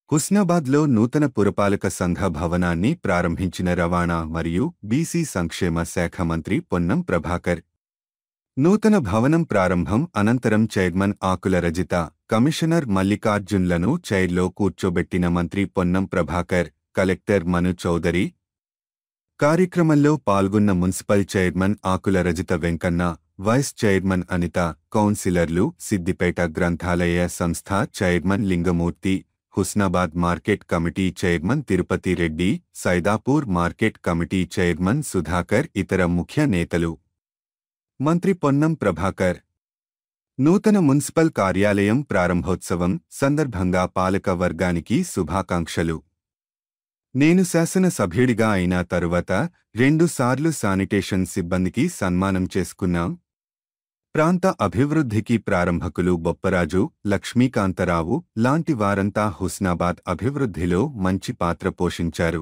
హుస్నాబాద్లో నూతన పురపాలక సంఘ భవనాన్ని ప్రారంభించిన రవాణా మరియు బీసీ సంక్షేమ శాఖ మంత్రి పొన్నం ప్రభాకర్ నూతన భవనం ప్రారంభం అనంతరం చైర్మన్ ఆకుల రజిత కమిషనర్ మల్లికార్జున్లను చైర్లో కూర్చోబెట్టిన మంత్రి పొన్నం ప్రభాకర్ కలెక్టర్ మను చౌదరి కార్యక్రమంలో పాల్గొన్న municipal chairman Akula Rajitha Venkanna vice chairman Anitha కౌన్సిలర్లు సిద్దిపేట గ్రంథాలయ సంస్థ చైర్మన్ Lingamurthy Husnabad market committee chairman Tirupati Reddy Saidapur market committee chairman Sudhakar ఇతర ముఖ్య నేతలు మంత్రి పొన్నం ప్రభాకర్ నూతన మున్సిపల్ కార్యాలయం ప్రారంభోత్సవం సందర్భంగా పాలక వర్గానికి శుభాకాంక్షలు నేను శాసనసభ్యుడిగా అయిన తరువాత రెండుసార్లు శానిటేషన్ సిబ్బందికి సన్మానం చేసుకున్నాం ప్రాంత అభివృద్ధికి ప్రారంభకులు బొప్పరాజు లక్ష్మీకాంతరావు లాంటి వారంతా హుస్నాబాద్ అభివృద్ధిలో మంచి పాత్ర పోషించారు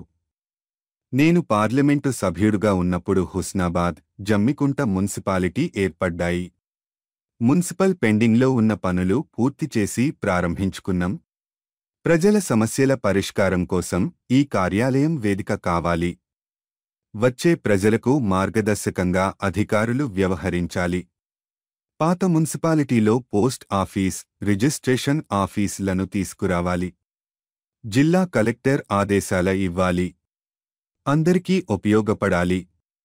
నేను పార్లమెంటు సభ్యుడుగా ఉన్నప్పుడు హుస్నాబాద్ జమ్మికుంట మున్సిపాలిటీ ఏర్పడ్డాయి మున్సిపల్ పెండింగ్లో ఉన్న పనులు పూర్తి చేసి ప్రారంభించుకున్నాం ప్రజల సమస్యల పరిష్కారం కోసం ఈ కార్యాలయం వేదిక కావాలి వచ్చే ప్రజలకు మార్గదర్శకంగా అధికారులు వ్యవహరించాలి పాత మున్సిపాలిటీలో పోస్ట్ ఆఫీస్ రిజిస్ట్రేషన్ ఆఫీసులను తీసుకురావాలి జిల్లా కలెక్టర్ ఆదేశాల ఇవ్వాలి అందరికీ ఉపయోగపడాలి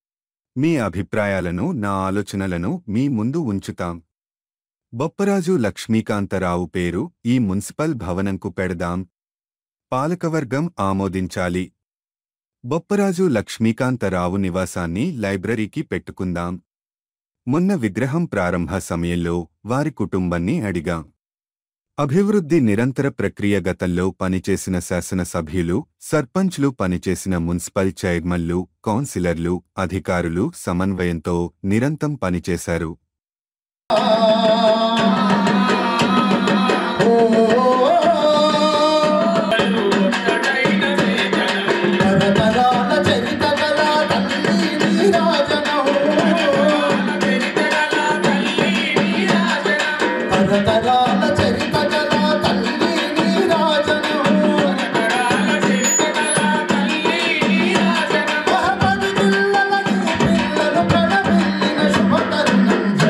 మీ అభిప్రాయాలను నా ఆలోచనలను మీ ముందు ఉంచుతాం బొప్పరాజు లక్ష్మీకాంతరావు పేరు ఈ మున్సిపల్ భవనంకు పెడదాం పాలకవర్గం ఆమోదించాలి బొప్పరాజు లక్ష్మీకాంతరావు నివాసాన్ని లైబ్రరీకి పెట్టుకుందాం మొన్న విగ్రహం ప్రారంభ సమయంలో వారి కుటుంబాన్ని అడిగాం అభివృద్ధి నిరంతర ప్రక్రియ గతంలో పనిచేసిన శాసనసభ్యులు సర్పంచ్లు పనిచేసిన మున్సిపల్ చైర్మన్లు కౌన్సిలర్లు అధికారులు సమన్వయంతో నిరంతం పనిచేశారు తరతరాల చరిత గల తల్లి నీరాజనం. తరతరాల చరిత గల తల్లి నీరాజనం. మహమ్మద్ జిల్లల నీ పిల్లలు ప్రణమిల్లిన శుభతరుణం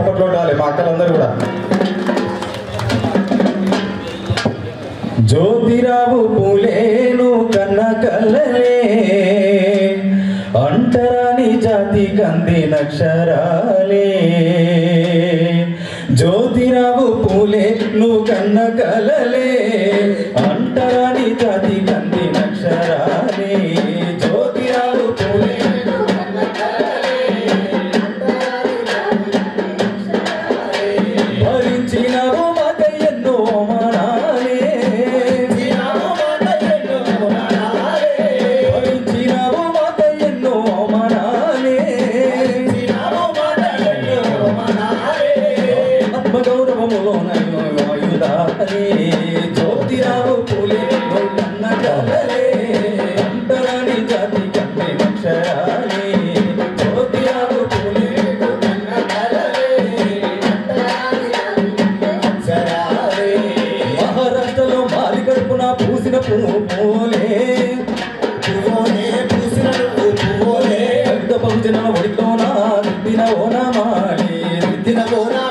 చప్పట్లు ఉండాలి మా అక్కలందరూ కూడా జ్యోతిరావు పూలేను కన్న కల్లలే అంటరాని జాతి కంది నక్షరాలే జ్యోతిరావు పూలే నువ్వు కన్న కలలే అంటరాని జాతి కంది నక్షరాలే జ్యోతిరావు పూలే భరించినావు మాక ఎన్నో మానాలే భరించినావు మాక ఎన్నో మానాలే ఆత్మగౌరవములో వాయుదాలే జ్యోతిరావు పూలే నువ్వు కన్న కలలే అంటరాని జాతి కంటే నక్షరాలే జ్యోతిరావు పూలే నువ్వు కన్న కలలే మహారాష్ట్రలో మాలి కడుపున పూసిన పువ్వు పోలే దళిత బహుజనుల ఒడిలోన దిద్దిన ఓనమాలి దిద్దిన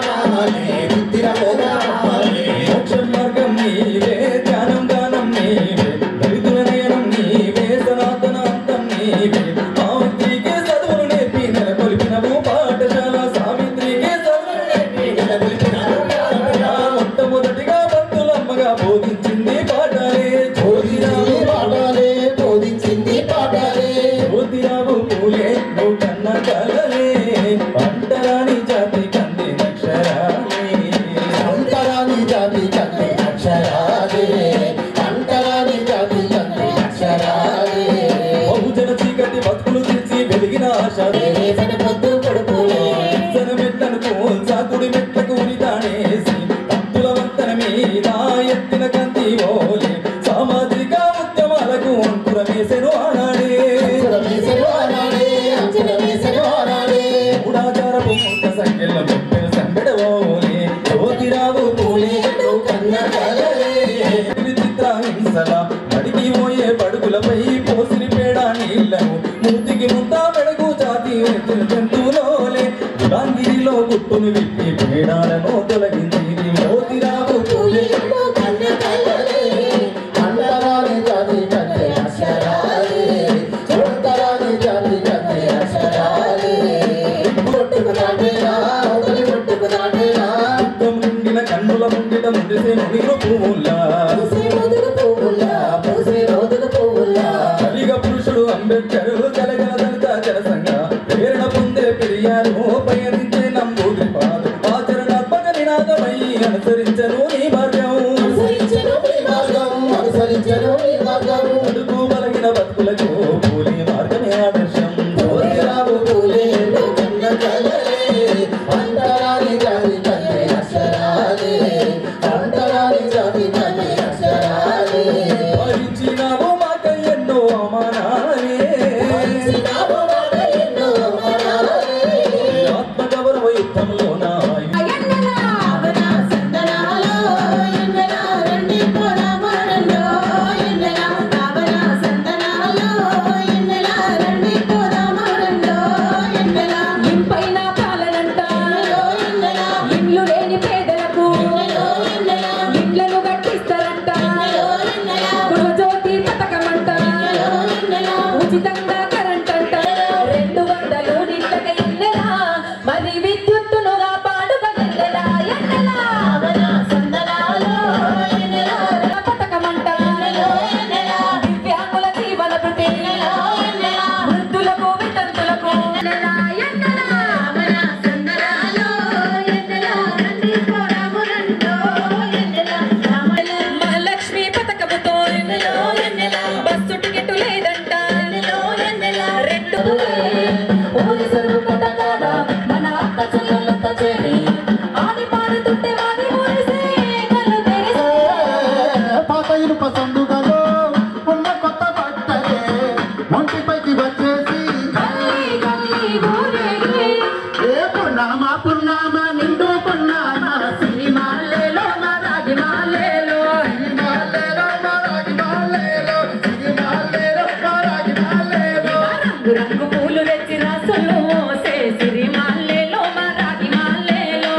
మోక్షం మార్గం నీవే ధ్యానం గానం నీవే దళితుల నయనం నీవే సనాతనాంతం నీవే సావిత్రికి చదువులు నేర్పి నెలకొల్పినవు పాఠశాల సావిత్రికి చదువులు నేర్పి నెలకొల్పినవు పాఠశాల. మొట్టమొదటిగా భక్తులమ్మగా బోధించింది పాఠాలే జ్యోతిరావు పూలే నువ్వు కన్న కలలే అంటరాని జాతి కంది నక్షరాలే అంతరాని జాతి కంది అక్షరాలే అంతరాని జాతి కంది అక్షరాలే బహుజన చీకటి బతుకులు తీర్చి వెలిగిన ఆశ వేసిన పొద్దు కొడుకులే జన మెట్లను కోల్చాకుడి మెట్లకు ఉరితాడేసి భక్తుల వంతన మీద ఎత్తిన కంది ఓలే సామాజిక ఉద్యమాలకు అంకురమేసెను ఆనాడే వేసను అనాడే అంచుల వేసను అనాడే మూడాచారపు ముక్క సంఖ్యలో చెప్పిన సంబెడ ఓలే జ్యోతిరావు పూలే నువ్వు కన్న కలలే విచిత్ర హింసల బడికి పోయే పడుగులపై పోసిరి పేడ నీళ్లను మూతికి ముందా మెడగు జాతి ఎత్తున జంతువులోలే గుడాంగిరిలో గుట్టును విప్పి పేడాలను తొలగించి మోతిరావు పూలే నువ్వు కన్న కలలే అంతరాని జాతి కంది అక్షరాలే అంతరాని జాతి కంది అక్షరాలే కొట్టుకు దాటేనా అవతలి కొట్టుకు దాటేనా యుద్ధం నిండిన కన్నుల ముంగిట ముండిసే నీరు పువ్వుల్లా పూసే రోజులు పువ్వులా పూసే రోజులు పువ్వులా కలిగ పురుషుడు అంబేద్కర్ కలగల దళిత జనసంఘ ప్రేరణ పొందే పెరియారు పయనించే నంబూద్రిపాదు ఆచరణాత్మక నినాదమై అనుసరించను నీ మార్గం అనుసరించను నీ మార్గం అనుసరించను నీ మార్గం అడుగు బలగిన బతుకులకు పూలి మార్గమే ఆదర్శం జ్యోతిరావు పూలే నువ్వు కన్న కలలే అంతరాని జాతి కంది అక్షరాలే అంతరాని జాతి కంది అక్షరాలే భరించినావు మాక ఎన్నో అవమానాలే చిన్నావు మాట ఎన్నో మనాలే ఆత్మగౌరవ యుద్ధంలో నా అవన సందనాలో ఎందల రండి పోదామరంలో ఎందల అవన సందనాలో ఎందల రండి పోదామరంలో ఎందల ఇంపైన పాలనంట ఎందల ఇల్లు లేని పేదలకు ఎందల ఇళ్లను కట్టిస్తారంట ఎందల గృహజ్యోతి పథకమంట ఎందల ఉచితంగా కరెంట్ అంట రెండు వందలు నిట్లక ఎందలా మరి విద్యుత్తును కాపాడుక ఎందలా ఎందలా అవన సందనాలో ఎందలా పథకమంట ఎందలా దివ్యాంగుల జీవన భృతి ఎందలా వృద్ధులకు వితంతులకు ఎందలా ఎందలా అవన సందనాలో ఎందలా రండి పోరాము రండో ఎందలా మహాలక్ష్మి పథకముతో ఎందలో ఎందలా బస్సు టికెట్ లేదంట ఎందలో ఎందలా రెండు పోలీసులు కట్టగాడ మన అక్క చెల్లెళ్ళంతా చేరి ఆడి పాడుతుంటే వాడి ఊరిసే కళ్ళు తెరిసే పాత ఇనుప సందుగలో ఉన్న కొత్త బట్టలే ఒంటిపైకి వచ్చేసి గల్లీ గల్లీ ఊరేగి ఏ పున్నామ పున్నామ నిండు పున్నామ సిరిమాలేలో మరాగి మాలేలో సిరిమాలేలో మరాగి మాలేలో సిరిమాలేలో మరాగి మాలేలో రంగు రంగు పూలు తెచ్చి రాసులు మోసే సిరి మాలేలో మరాగి మాలేలో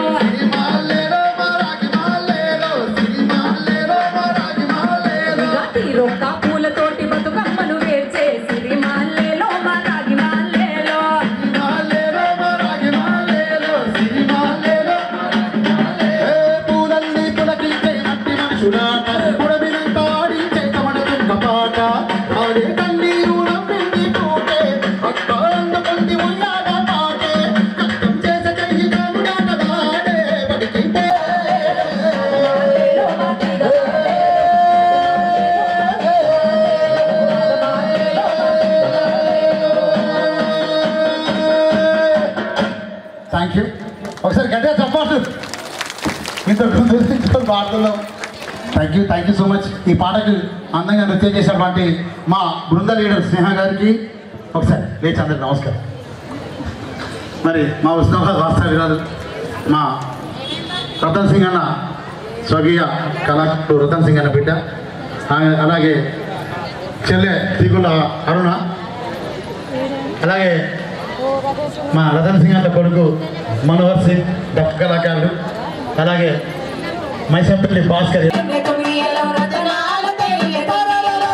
గట్టిగా చెప్పాలి ఇంత ఇంత పాడుతున్నాం thank you thank you so much ఈ పాటకు అందంగా నృత్యం చేసినటువంటి మా బృంద లీడర్ స్నేహ గారికి ఒకసారి లేచి అందరికి నమస్కారం మరి మా ఉస్మాబాద్ వాస్తవ్యురాలు మా రతన్ సింగ్ అన్న స్వగీయ కళాకారుడు రతన్ సింగ్ అన్న బిడ్డ ఆమె అలాగే చెల్లె తిగుల అరుణ అలాగే మా రతన్ సింగ్ అన్న కొడుకు మనోహర్ సింగ్ డఫ్ కళాకారుడు అలాగే మైసంపల్లి భాస్కర్ కొమియలో రతనాలు తేలియ కొమియలో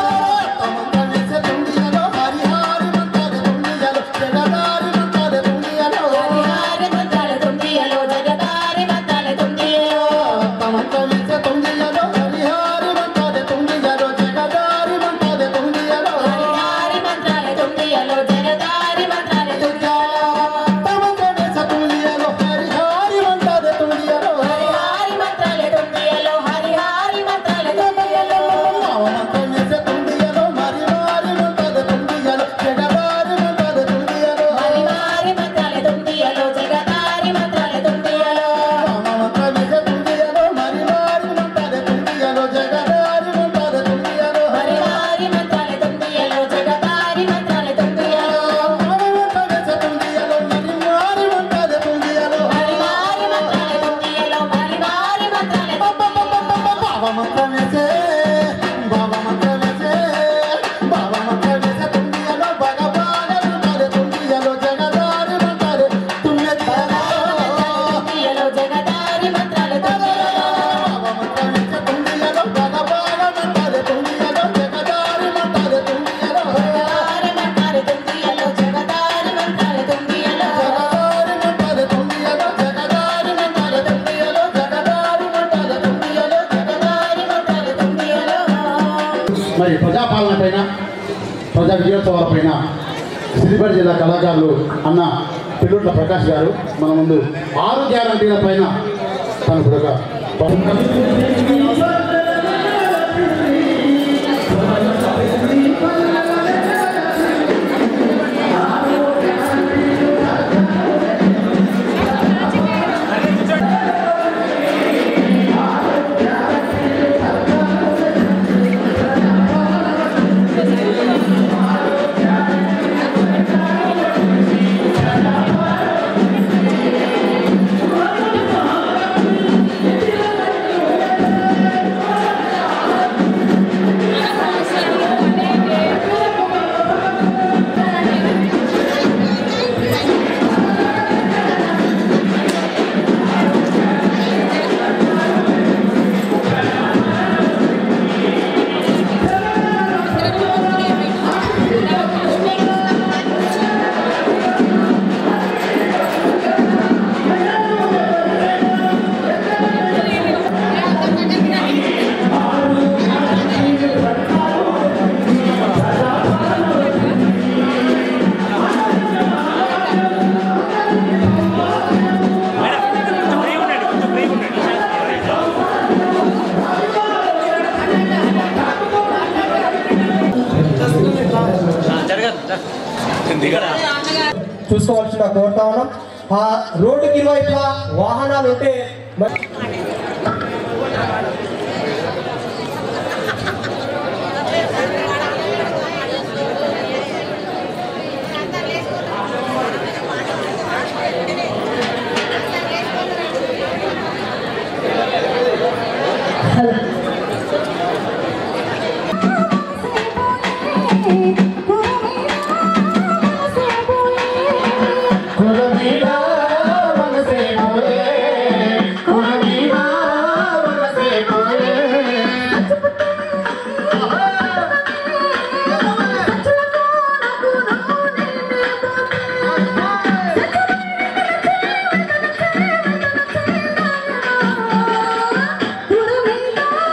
హరిహారి మంత్రాల తుండియలో జగదారి మంత్రాల తుండియలో హరిహారి మంత్రాల తుండియలో జగదారి మంత్రాల తుండియలో హరిహారి మంత్రాల తుండియలో హరిహారి మంత్రాల తుండియలో హరిహారి మంత్రాల తుండియలో జగదారి మంత్రాల తుండియలో హరిహారి మంత్రాల తుండియలో జగదారి మంత్రాల తుండియలో హరిహారి మంత్రాల తుండియలో హరిహారి మంత్రాల తుండియలో తుండియలో జగదారి మంత్రాల తుండియలో హరిహారి మంత్రాల తుండియలో జగదారి మంత్రాల తుండియలో జగదారి మంత్రాల తుండియలో మరి ప్రజాపాలన పైన ప్రజా విజయోత్సవాల పైన సిద్దిపేట జిల్లా కళాకారులు అన్న పిల్లుట్ల ప్రకాష్ గారు మన ముందు ఆరు గ్యారంటీల పైన తను ఇప్పుడు ఒక చూసుకోవాల్సిన కోరుతా ఉన్నాం ఆ రోడ్డుకి ఇరువైపులా వాహనాలు ఉంటే మరి Thank you.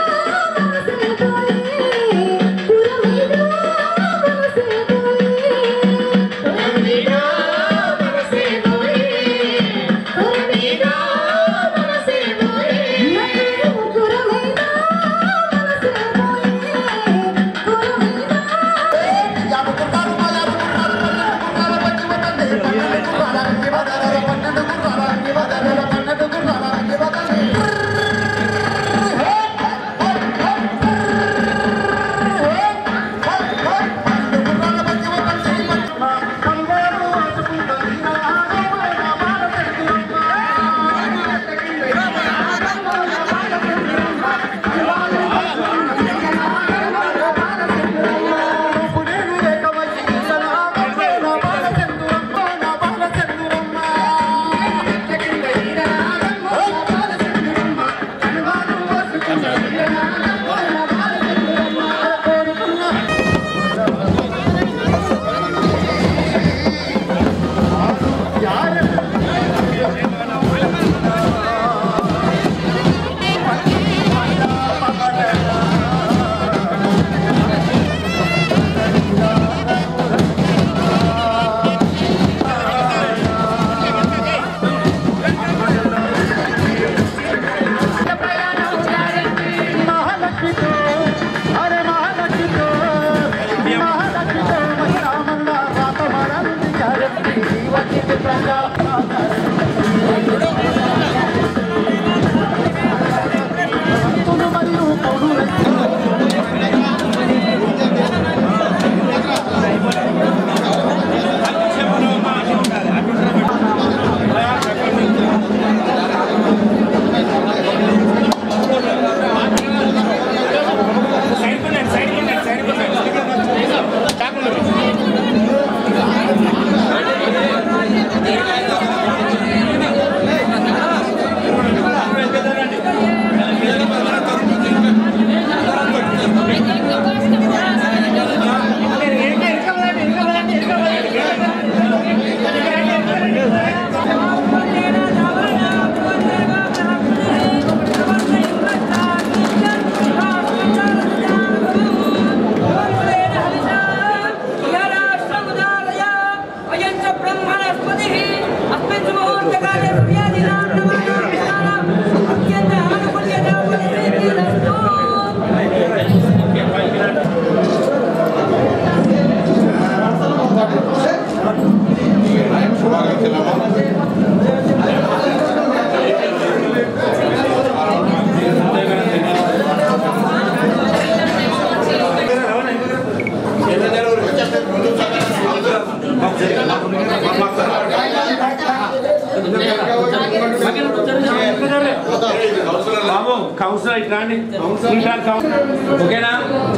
కౌన్సిలర్ ఇట్లా అండి కౌన్సిలర్ ఓకేనా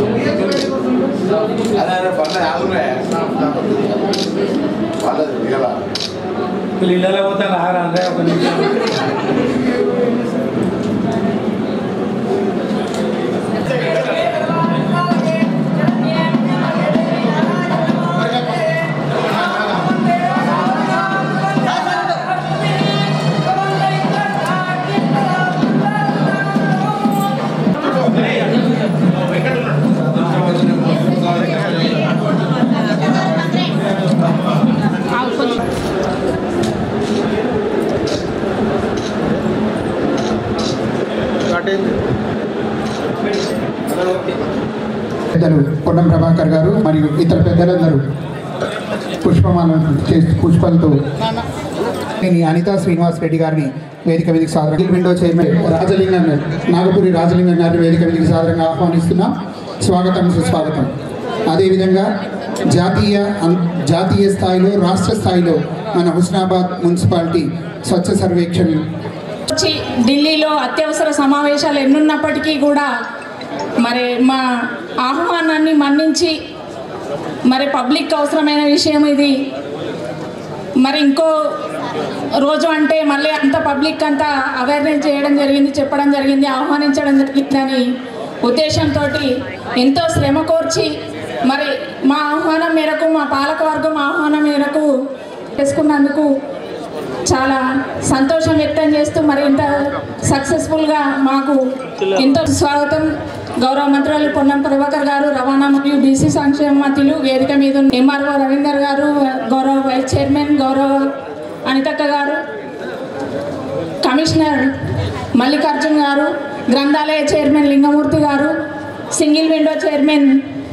వీళ్ళు ఇళ్ళలో పోతే రారా అంటే ఒక నిమిషం పెద్దలు పొన్నం ప్రభాకర్ గారు మరియు ఇతర పెద్దలందరూ పుష్పమాలను చేసి పుష్పాలతో నేను అనితా శ్రీనివాస్ రెడ్డి గారిని వేదిక మీదకి సాధారణ విండో చైర్మన్ రాజలింగం గారు నాగపురి రాజలింగం గారిని వేదిక మీదకి సాధారణంగా ఆహ్వానిస్తున్నాం స్వాగతం సుస్వాగతం అదేవిధంగా జాతీయ అం- జాతీయ స్థాయిలో రాష్ట్ర స్థాయిలో మన హుస్నాబాద్ మున్సిపాలిటీ స్వచ్ఛ సర్వేక్షణ వచ్చి ఢిల్లీలో అత్యవసర సమావేశాలు ఎన్నున్నప్పటికీ కూడా మరి మా ఆహ్వానాన్ని మన్నించి మరి పబ్లిక్ అవసరమైన విషయం ఇది మరి ఇంకో రోజు అంటే మళ్ళీ అంత పబ్లిక్ అంతా అవేర్నెస్ చేయడం జరిగింది చెప్పడం జరిగింది ఆహ్వానించడం జరిగిందని ఉద్దేశంతో ఎంతో శ్రమ కోర్చి మరి మా ఆహ్వానం మేరకు మా పాలకవర్గం ఆహ్వానం మేరకు చేసుకున్నందుకు చాలా సంతోషం వ్యక్తం చేస్తూ మరి ఇంత సక్సెస్ఫుల్గా మాకు ఎంతో స్వాగతం గౌరవ మంత్రులు పొన్నం ప్రభాకర్ గారు రవాణా మరియు బీసీ సంక్షేమ మంత్రులు వేదిక మీద ఉన్న ఎంఆర్ఓ రవీందర్ గారు గౌరవ వైస్ చైర్మన్ గౌరవ అనితక్క గారు కమిషనర్ మల్లికార్జున్ గారు గ్రంథాలయ చైర్మన్ లింగమూర్తి గారు సింగిల్ విండో చైర్మన్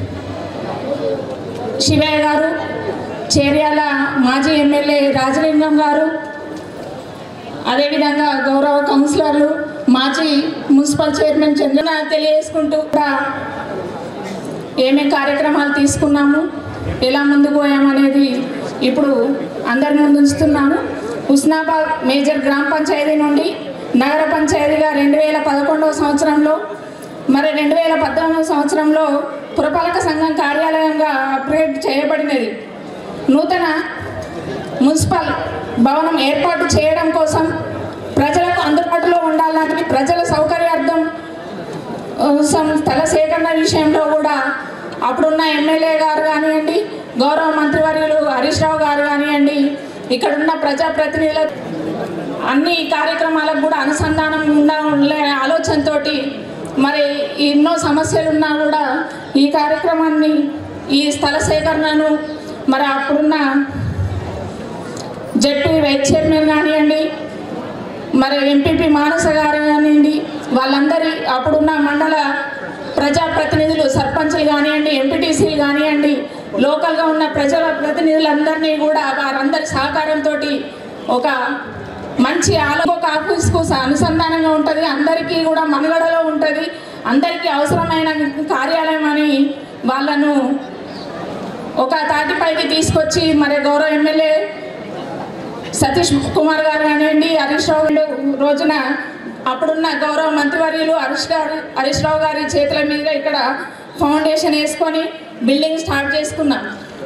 శివయ్య గారు చేర్యాల మాజీ ఎమ్మెల్యే రాజలింగం గారు అదేవిధంగా గౌరవ కౌన్సిలర్లు మాజీ మున్సిపల్ చైర్మన్ చంద్రన తెలియజేసుకుంటూ కూడా ఏమేం కార్యక్రమాలు తీసుకున్నాము ఎలా ముందుకు పోయామనేది ఇప్పుడు అందరి ముందు ఉంచుతున్నాను హుస్నాబాద్ మేజర్ గ్రామ పంచాయతీ నుండి నగర పంచాయతీగా రెండు వేల పదకొండవ సంవత్సరంలో మరి రెండు వేల పద్నాలుగవ సంవత్సరంలో పురపాలక సంఘం కార్యాలయంగా అప్గ్రేడ్ చేయబడినది నూతన మున్సిపల్ భవనం ఏర్పాటు చేయడం కోసం ప్రజలకు అందుబాటులో ఉండాలని ప్రజల సౌకర్యార్థం ఆ, సం- స్థల సేకరణ విషయంలో కూడా అప్పుడున్న ఎమ్మెల్యే గారు కానివ్వండి గౌరవ మంత్రివర్యులు హరీష్ రావు గారు కానివ్వండి ఇక్కడున్న ప్రజాప్రతినిధుల అన్ని కార్యక్రమాలకు కూడా అనుసంధానం ఉండాలనే ఆలోచనతోటి మరి ఎన్నో సమస్యలు ఉన్నా కూడా ఈ కార్యక్రమాన్ని ఈ స్థల సేకరణను మరి అప్పుడున్న జడ్పీ వైస్ చైర్మన్ కానివ్వండి మరి ఎంపీపీ మానస గారు కానివ్వండి వాళ్ళందరి అప్పుడున్న మండల ప్రజాప్రతినిధులు సర్పంచ్లు కానివ్వండి ఎంపీటీసీలు కానివ్వండి లోకల్గా ఉన్న ప్రజల ప్రతినిధులందరినీ కూడా వారందరి సహకారంతో ఒక మంచి ఆలో ఒక ఆఫీస్కు అనుసంధానంగా ఉంటుంది అందరికీ కూడా మనుగడలో ఉంటుంది అందరికీ అవసరమైన కార్యాలయం అని వాళ్ళను ఒక తాటిపైకి తీసుకొచ్చి మరి గౌరవ ఎమ్మెల్యే సతీష్ కుమార్ గారు కానివ్వండి హరీష్ రావు గారు రోజున అప్పుడున్న గౌరవ మంత్రివర్యులు హరీష్ గారు హరీష్ రావు గారి చేతుల మీదుగా ఇక్కడ ఫౌండేషన్ వేసుకొని బిల్డింగ్ స్టార్ట్ చేసుకున్నాం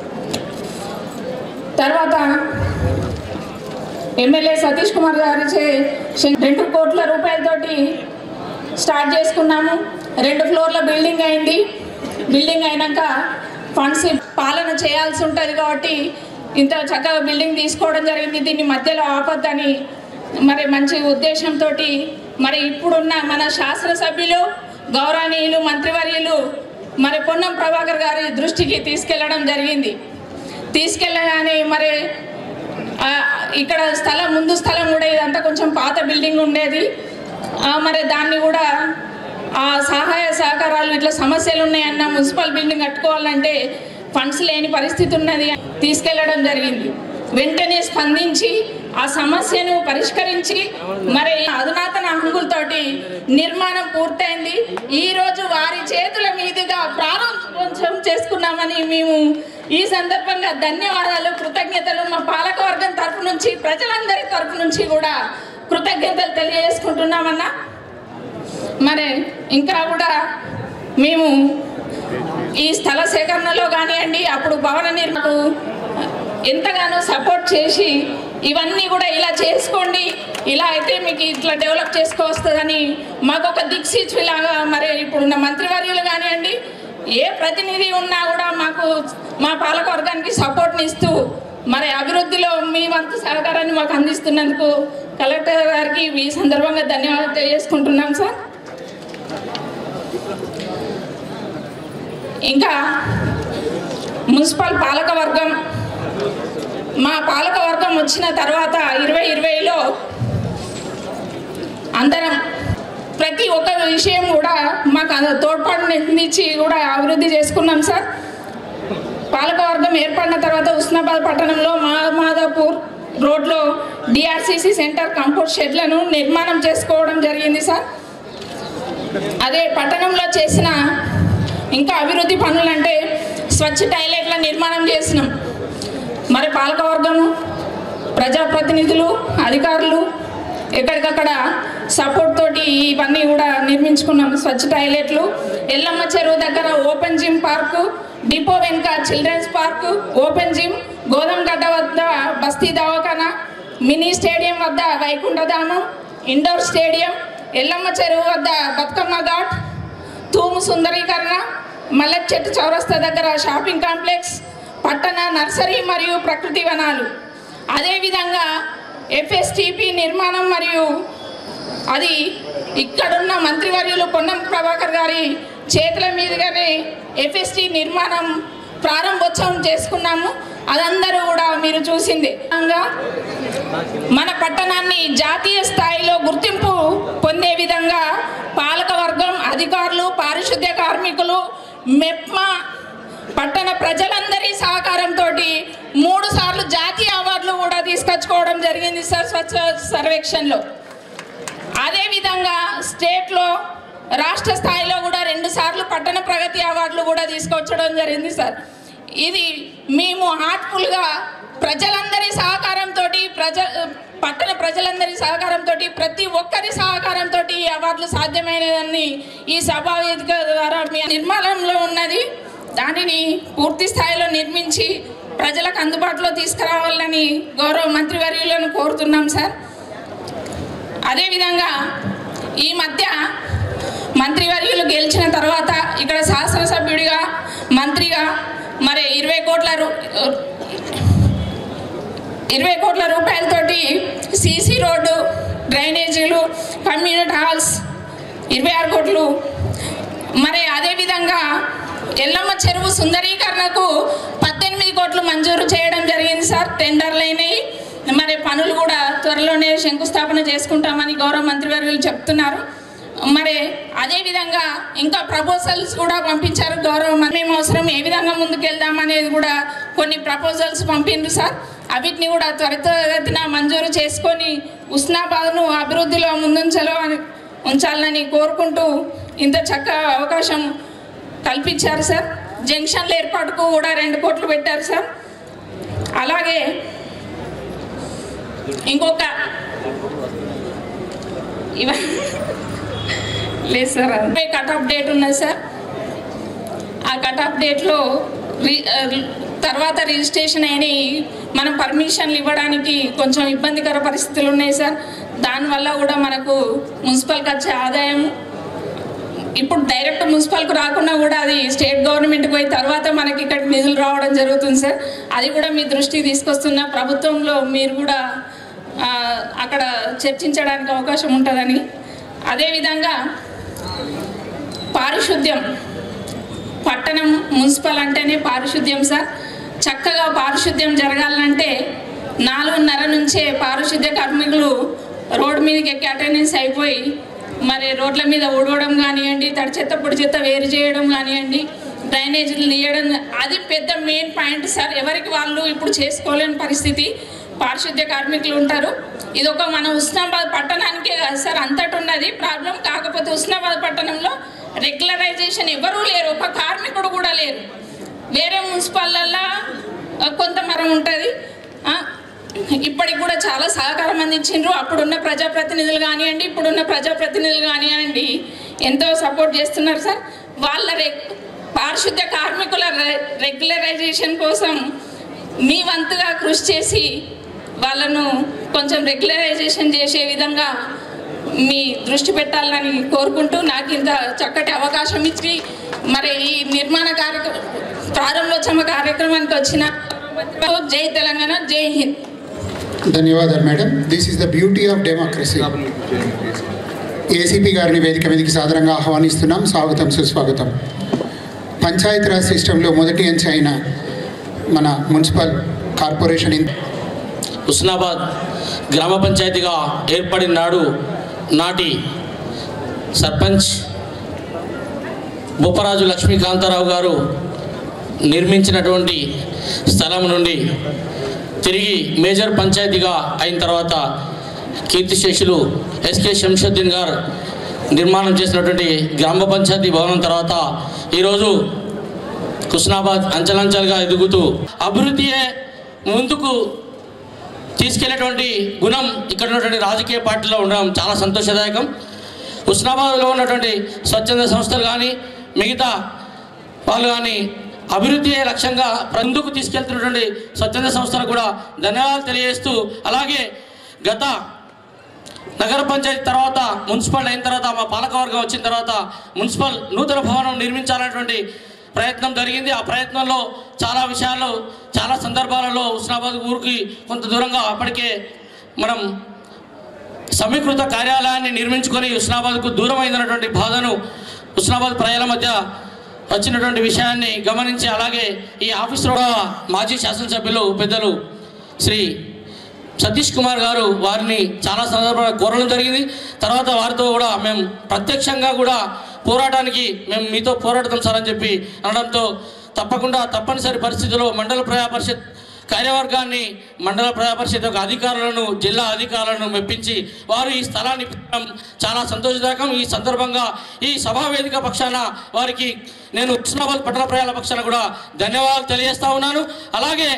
తర్వాత ఎమ్మెల్యే సతీష్ కుమార్ గారి చే శం- రెండు కోట్ల రూపాయలతోటి స్టార్ట్ చేసుకున్నాము రెండు ఫ్లోర్ల బిల్డింగ్ అయింది బిల్డింగ్ అయినాక ఫండ్స్ పాలన చేయాల్సి ఉంటుంది కాబట్టి ఇంత చక్కగా బిల్డింగ్ తీసుకోవడం జరిగింది దీన్ని మధ్యలో ఆపొద్దని మరి మంచి ఉద్దేశంతో మరి ఇప్పుడున్న మన శాసనసభ్యులు గౌరవనీయులు మంత్రివర్యులు మరి పొన్నం ప్రభాకర్ గారి దృష్టికి తీసుకెళ్లడం జరిగింది తీసుకెళ్ళగానే మరి ఆ, ఇక్కడ స్థలం ముందు స్థలం కూడా ఇదంతా కొంచెం పాత బిల్డింగ్ ఉండేది ఆ, మరి దాన్ని కూడా ఆ సహాయ సహకారాలు ఇట్లా సమస్యలు ఉన్నాయన్న మున్సిపల్ బిల్డింగ్ కట్టుకోవాలంటే ఫండ్స్ లేని పరిస్థితి ఉన్నది తీసుకెళ్లడం జరిగింది వెంటనే స్పందించి ఆ సమస్యను పరిష్కరించి మరి అధునాతన హంగులతోటి నిర్మాణం పూర్తయింది ఈ రోజు వారి చేతుల మీదుగా ప్రారంభోత్సవం చేసుకున్నామని మేము ఈ సందర్భంగా ధన్యవాదాలు కృతజ్ఞతలు మా పాలకవర్గం తరపు నుంచి ప్రజలందరి తరపు నుంచి కూడా కృతజ్ఞతలు తెలియజేసుకుంటున్నామన్నా మరి ఇంకా కూడా మేము ఈ స్థల సేకరణలో కానివ్వండి అప్పుడు భవన నిర్మాణకు ఎంతగానో సపోర్ట్ చేసి ఇవన్నీ కూడా ఇలా చేసుకోండి ఇలా అయితే మీకు ఇట్లా డెవలప్ చేసుకోవస్తుందని మాకు ఒక దిక్సూచిలాగా మరి ఇప్పుడున్న మంత్రివర్యులు కానివ్వండి ఏ ప్రతినిధి ఉన్నా కూడా మాకు మా పాలకవర్గానికి సపోర్ట్ని ఇస్తూ మరి అభివృద్ధిలో మీ వంతు సహకారాన్ని మాకు అందిస్తున్నందుకు కలెక్టర్ గారికి ఈ సందర్భంగా ధన్యవాదాలు తెలియజేసుకుంటున్నాం సార్ ఇంకా మున్సిపల్ పాలకవర్గం మా పాలకవర్గం వచ్చిన తర్వాత ఇరవై ఇరవైలో అందరం ప్రతి ఒక్క విషయం కూడా మాకు అంద- తోడ్పాటుని అందించి కూడా అభివృద్ధి చేసుకున్నాం సార్ పాలకవర్గం ఏర్పడిన తర్వాత ఉస్నాబాద్ పట్టణంలో మా మాదాపూర్ రోడ్లో డిఆర్సిసి సెంటర్ కంపోస్ట్ షెడ్లను నిర్మాణం చేసుకోవడం జరిగింది సార్ అదే పట్టణంలో చేసిన ఇంకా అభివృద్ధి పనులు అంటే స్వచ్ఛ టాయిలెట్ల నిర్మాణం చేసినాం మరి పాలకవర్గము ప్రజాప్రతినిధులు అధికారులు ఎక్కడికక్కడ సపోర్ట్ తోటి ఇవన్నీ కూడా నిర్మించుకున్నాం స్వచ్ఛ టాయిలెట్లు ఎల్లమ్మ చెరువు దగ్గర ఓపెన్ జిమ్ పార్కు డిపో వెనుక children's park open gym Godhumagadda వద్ద బస్తీ దవాఖానా మినీ స్టేడియం వద్ద వైకుంఠధామం ఇండోర్ స్టేడియం ఎల్లమ్మ చెరువు వద్ద బతుకమ్మ ఘాట్ తూము సుందరీకరణ మల్లెట్ చెట్టు చౌరస్తా దగ్గర షాపింగ్ కాంప్లెక్స్ పట్టణ నర్సరీ మరియు ప్రకృతి వనాలు అదేవిధంగా ఎఫ్ఎస్టిపి నిర్మాణం మరియు అది ఇక్కడున్న మంత్రివర్యులు పొన్నం ప్రభాకర్ గారి చేతుల మీదుగానే ఎఫ్ఎస్టి నిర్మాణం ప్రారంభోత్సవం చేసుకున్నాము అదందరూ కూడా మీరు చూసింది విధంగా మన పట్టణాన్ని జాతీయ స్థాయిలో గుర్తింపు పొందే విధంగా పాలకవర్గం అధికారులు పారిశుద్ధ్య కార్మికులు మెప్మా పట్టణ ప్రజలందరి సహకారంతో మూడు సార్లు జాతీయ అవార్డులు కూడా తీసుకొచ్చుకోవడం జరిగింది సార్ స్వచ్ఛ సర్వేక్షణలో అదేవిధంగా స్టేట్లో రాష్ట్ర స్థాయిలో కూడా రెండు సార్లు పట్టణ ప్రగతి అవార్డులు కూడా తీసుకొచ్చడం జరిగింది సార్ ఇది మేము హార్ట్ఫుల్గా ప్రజలందరి సహకారంతో ప్రజ పట్టణ ప్రజలందరి సహకారంతో ప్రతి ఒక్కరి సహకారంతో ఈ అవార్డులు సాధ్యమైనదని ఈ సభా వేదిక ద్వారా మీ నిర్మాణంలో ఉన్నది దానిని పూర్తి స్థాయిలో నిర్మించి ప్రజలకు అందుబాటులో తీసుకురావాలని గౌరవ మంత్రివర్యులను కోరుతున్నాం సార్ అదేవిధంగా ఈ మధ్య మంత్రివర్యులు గెలిచిన తర్వాత ఇక్కడ శాసనసభ్యుడిగా మంత్రిగా మరి ఇరవై కోట్ల రూ ఇరవై కోట్ల రూపాయలతోటి సీసీ రోడ్డు డ్రైనేజీలు కమ్యూనిటీ హాల్స్ ఇరవై ఆరు కోట్లు మరి అదేవిధంగా ఎల్లమ్మ చెరువు సుందరీకరణకు పద్దెనిమిది కోట్లు మంజూరు చేయడం జరిగింది సార్ టెండర్లు అయినాయి మరి పనులు కూడా త్వరలోనే శంకుస్థాపన చేసుకుంటామని గౌరవ మంత్రివర్యులు చెప్తున్నారు మరి అదేవిధంగా ఇంకా ప్రపోజల్స్ కూడా పంపించారు గౌరవ మంత్రి మేము అవసరం ఏ విధంగా ముందుకెళ్దాం అనేది కూడా కొన్ని ప్రపోజల్స్ పంపిండ్రు సార్ అవిటిని కూడా త్వరితగతిన మంజూరు చేసుకొని ఉస్నాబాద్ను అభివృద్ధిలో ముందుంచలో అని ఉంచాలని కోరుకుంటూ ఇంత చక్కగా అవకాశం కల్పించారు సార్ జంక్షన్ల ఏర్పాటుకు కూడా రెండు కోట్లు పెట్టారు సార్ అలాగే ఇంకొక ఇవ లేదు సార్ అదే కట్ ఆఫ్ డేట్ ఉన్నది సార్ ఆ కట్ ఆఫ్ డేట్లో రి ఆ, తర్వాత రిజిస్ట్రేషన్ అయినాయి మనం పర్మిషన్లు ఇవ్వడానికి కొంచెం ఇబ్బందికర పరిస్థితులు ఉన్నాయి సార్ దానివల్ల కూడా మనకు మున్సిపల్కి వచ్చే ఆదాయం ఇప్పుడు డైరెక్ట్ మున్సిపల్కి రాకుండా కూడా అది స్టేట్ గవర్నమెంట్కి పోయి తర్వాత మనకి ఇక్కడికి నిధులు రావడం జరుగుతుంది సార్ అది కూడా మీ దృష్టికి తీసుకొస్తున్న ప్రభుత్వంలో మీరు కూడా ఆ, అక్కడ చర్చించడానికి అవకాశం ఉంటుందని అదేవిధంగా పారిశుద్ధ్యం పట్టణం మున్సిపల్ అంటేనే పారిశుద్ధ్యం సార్ చక్కగా పారిశుద్ధ్యం జరగాలంటే నాలుగున్నర నుంచే పారిశుద్ధ్య కార్మికులు రోడ్డు మీదకి ఎక్కి అటెండెన్స్ అయిపోయి మరి రోడ్ల మీద ఊడవడం కానివ్వండి తడి చెత్త పొడి చెత్త వేరు చేయడం కానివ్వండి డ్రైనేజీలు తీయడం అది పెద్ద మెయిన్ పాయింట్ సార్ ఎవరికి వాళ్ళు ఇప్పుడు చేసుకోలేని పరిస్థితి పారిశుద్ధ్య కార్మికులు ఉంటారు ఇది ఒక మన ఉస్నాబాద్ పట్టణానికే కాదు సార్ అంతటి ఉన్నది ప్రాబ్లం కాకపోతే ఉస్నాబాద్ పట్టణంలో రెగ్యులరైజేషన్ ఎవరూ లేరు ఒక కార్మికుడు కూడా లేరు వేరే మున్సిపాలల్లో కొంత మరం ఉంటుంది ఇప్పటికి కూడా చాలా సహకారం అందించిండ్రు అప్పుడున్న ప్రజాప్రతినిధులు కానివ్వండి ఇప్పుడున్న ప్రజాప్రతినిధులు కానివ్వండి ఎంతో సపోర్ట్ చేస్తున్నారు సార్ వాళ్ళ రె పారిశుద్ధ్య కార్మికుల రె- రెగ్యులరైజేషన్ కోసం మీ వంతుగా కృషి చేసి వాళ్ళను కొంచెం రెగ్యులరైజేషన్ చేసే విధంగా మీ దృష్టి పెట్టాలని కోరుకుంటూ నాకు ఇంత చక్కటి అవకాశం ఇచ్చి మరి ఈ నిర్మాణ కార్యక్రమం ప్రారంభోత్సవ కార్యక్రమానికి వచ్చిన జై తెలంగాణ జై హింద్ ధన్యవాదాలు madam this is the beauty of democracy ACP గారిని వేదిక మీదకి సాదరంగా ఆహ్వానిస్తున్నాం స్వాగతం సుస్వాగతం పంచాయతీరాజ్ సిస్టంలో మొదటి అంచె అయిన మన మున్సిపల్ కార్పొరేషన్ ఇన్ హుస్నాబాద్ గ్రామ పంచాయతీగా ఏర్పడిన నాడు నాటి సర్పంచ్ బొప్పరాజు లక్ష్మీకాంతారావు గారు నిర్మించినటువంటి స్థలం నుండి తిరిగి మేజర్ పంచాయతీగా అయిన తర్వాత కీర్తిశేషులు ఎస్కే శంషుద్దీన్ గారు నిర్మాణం చేసినటువంటి గ్రామ పంచాయతీ భవనం తర్వాత ఈరోజు హుస్నాబాద్ అంచలంచలుగా ఎదుగుతూ అభివృద్ధియే ముందుకు తీసుకెళ్లేటువంటి గుణం ఇక్కడ ఉన్నటువంటి రాజకీయ పార్టీలో ఉండడం చాలా సంతోషదాయకం హుస్నాబాద్లో ఉన్నటువంటి స్వచ్ఛంద సంస్థలు కానీ మిగతా వాళ్ళు కానీ అభివృద్ధి లక్ష్యంగా ముందుకు తీసుకెళ్తున్నటువంటి స్వచ్ఛంద సంస్థలకు కూడా ధన్యవాదాలు తెలియజేస్తూ అలాగే గత నగర పంచాయతీ తర్వాత మున్సిపల్ అయిన తర్వాత మా పాలకవర్గం వచ్చిన తర్వాత మున్సిపల్ నూతన భవనం నిర్మించాలనేటువంటి ప్రయత్నం జరిగింది ఆ ప్రయత్నంలో చాలా విషయాల్లో చాలా సందర్భాలలో హుస్నాబాద్ ఊరికి కొంత దూరంగా అప్పటికే మనం సమీకృత కార్యాలయాన్ని నిర్మించుకొని హుస్నాబాద్కు దూరమైనటువంటి బాధను హుస్నాబాద్ ప్రజల మధ్య వచ్చినటువంటి విషయాన్ని గమనించి అలాగే ఈ ఆఫీసులో కూడా మాజీ శాసనసభ్యులు పెద్దలు శ్రీ సతీష్ కుమార్ గారు వారిని చాలా సందర్భాలు కోరడం జరిగింది తర్వాత వారితో కూడా మేము ప్రత్యక్షంగా కూడా పోరాటానికి మేము మీతో పోరాడతాం సార్ అని చెప్పి అనడంతో తప్పకుండా తప్పనిసరి పరిస్థితుల్లో మండల ప్రజా పరిషత్ కార్యవర్గాన్ని మండల ప్రజా పరిషత్ యొక్క అధికారులను జిల్లా అధికారులను మెప్పించి వారు ఈ స్థలాన్ని పెట్టడం చాలా సంతోషదాయకం ఈ సందర్భంగా ఈ సభా వేదిక పక్షాన వారికి నేను ఉస్నాబాద్ పట్టణ ప్రజల పక్షాన కూడా ధన్యవాదాలు తెలియజేస్తా ఉన్నాను అలాగే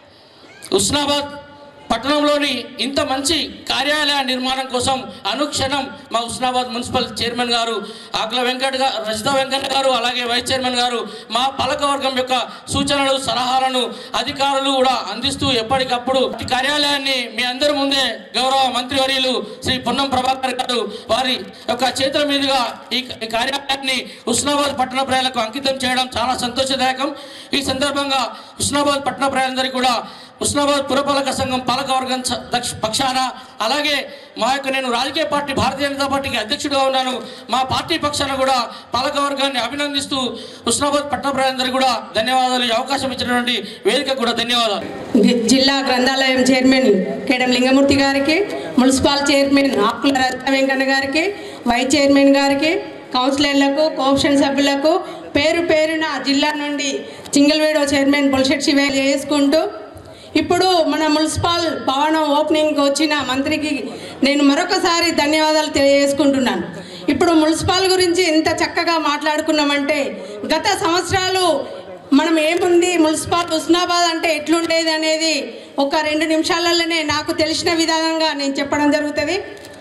ఉస్నాబాద్ పట్టణంలోని ఇంత మంచి కార్యాలయ నిర్మాణం కోసం అనుక్షణం మా ఉస్నాబాద్ మున్సిపల్ చైర్మన్ గారు ఆకుల వెంకట్ గారు రజిత వెంకన్న గారు అలాగే వైస్ చైర్మన్ గారు మా పాలకవర్గం యొక్క సూచనలు సలహాలను అధికారులు కూడా అందిస్తూ ఎప్పటికప్పుడు ఈ కార్యాలయాన్ని మీ అందరి ముందే గౌరవ మంత్రివర్యులు శ్రీ పొన్నం ప్రభాకర్ గారు వారి యొక్క చేతుల మీదుగా ఈ ఈ కార్యాలయాన్ని హుస్నాబాద్ పట్టణ ప్రజలకు అంకితం చేయడం చాలా సంతోషదాయకం ఈ సందర్భంగా హుస్నాబాద్ పట్టణ ప్రజలందరికీ కూడా హుస్నాబాద్ పురపాలక సంఘం పాలకవర్గం చ- దక్ష- పక్షాన అలాగే మా యొక్క నేను రాజకీయ పార్టీ భారతీయ జనతా పార్టీకి అధ్యక్షుడిగా ఉన్నాను మా పార్టీ పక్షాన కూడా పాలకవర్గాన్ని అభినందిస్తూ హుస్నాబాద్ పట్టణ ప్రజలందరికీ కూడా ధన్యవాదాలు ఈ అవకాశం ఇచ్చినటువంటి వేదిక కూడా ధన్యవాదాలు గి- జిల్లా గ్రంథాలయం చైర్మన్ కేడం లింగమూర్తి గారికి మున్సిపల్ చైర్మన్ ఆకుల రత్న వెంకన్న గారికి వైస్ చైర్మన్ గారికి కౌన్సిలర్లకు కోఆప్షన్ సభ్యులకు పేరు పేరున జిల్లా నుండి చింగల్వేడో చైర్మన్ బుల్షెట్ శివ చేసుకుంటూ ఇప్పుడు మన మున్సిపల్ భవనం ఓపెనింగ్కి వచ్చిన మంత్రికి నేను మరొకసారి ధన్యవాదాలు తెలియజేసుకుంటున్నాను ఇప్పుడు మున్సిపల్ గురించి ఇంత చక్కగా మాట్లాడుకున్నామంటే గత సంవత్సరాలు మనం ఏముంది మున్సిపల్ హుస్నాబాద్ అంటే ఎట్లుండేది అనేది ఒక రెండు నిమిషాలలోనే నాకు తెలిసిన విధానంగా నేను చెప్పడం జరుగుతుంది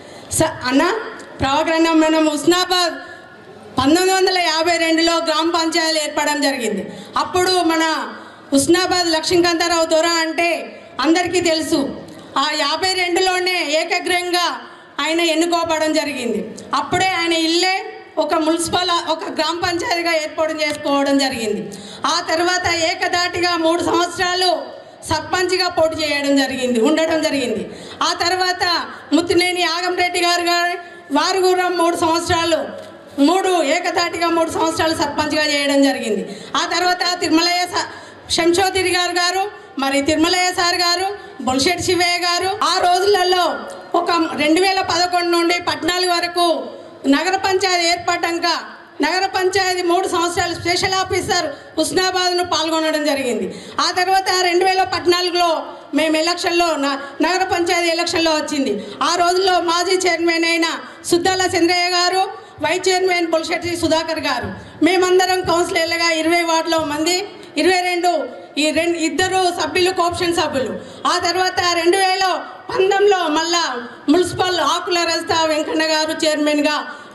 స అన్న ప్రవకరణ మనం హుస్నాబాద్ పంతొమ్మిది వందల యాభై రెండులో గ్రామ పంచాయతీలు ఏర్పడడం జరిగింది అప్పుడు మన హుస్నాబాద్ లక్ష్మీకాంతారావు దొర అంటే అందరికీ తెలుసు ఆ యాభై రెండులోనే ఏకగ్రంగా ఆయన ఎన్నుకోవడం జరిగింది అప్పుడే ఆయన ఇల్లే ఒక మున్సిపల్ ఒక గ్రామ పంచాయతీగా ఏర్పాటు చేసుకోవడం జరిగింది ఆ తర్వాత ఏకదాటిగా మూడు సంవత్సరాలు సర్పంచ్గా పోటీ చేయడం జరిగింది ఉండడం జరిగింది ఆ తర్వాత ముత్తినేని యాగంరెడ్డి గారు గారు వారు కూడా మూడు సంవత్సరాలు మూడు ఏకదాటిగా మూడు సంవత్సరాలు సర్పంచ్గా చేయడం జరిగింది ఆ తర్వాత తిరుమలయ్య స- శంషోతిరి గారు గారు మరి తిరుమలయ్య సార్ గారు బొల్షెట్ శివయ్య గారు ఆ రోజులలో ఒక రెండు వేల పదకొండు నుండి పద్నాలుగు వరకు నగర పంచాయతీ ఏర్పడ్డాక నగర పంచాయతీ మూడు సంవత్సరాలు స్పెషల్ ఆఫీసర్ హుస్నాబాద్ను పాల్గొనడం జరిగింది ఆ తర్వాత రెండు వేల పద్నాలుగులో మేము ఎలక్షన్లో న- నగర పంచాయతీ ఎలక్షన్లో వచ్చింది ఆ రోజుల్లో మాజీ చైర్మన్ అయిన సుద్దాల చంద్రయ్య గారు వైస్ చైర్మన్ బొల్షెట్టి సుధాకర్ గారు మేమందరం కౌన్సిలర్లుగా ఇరవై వార్డులో మంది ఇరవై రెండు ఈ రెండు ఇద్దరు సభ్యులు కోఆప్షన్ సభ్యులు ఆ తర్వాత రెండు వేల పంతొమ్మిదిలో మళ్ళా మున్సిపల్ ఆకుల రజిత వెంకన్న గారు చైర్మన్గా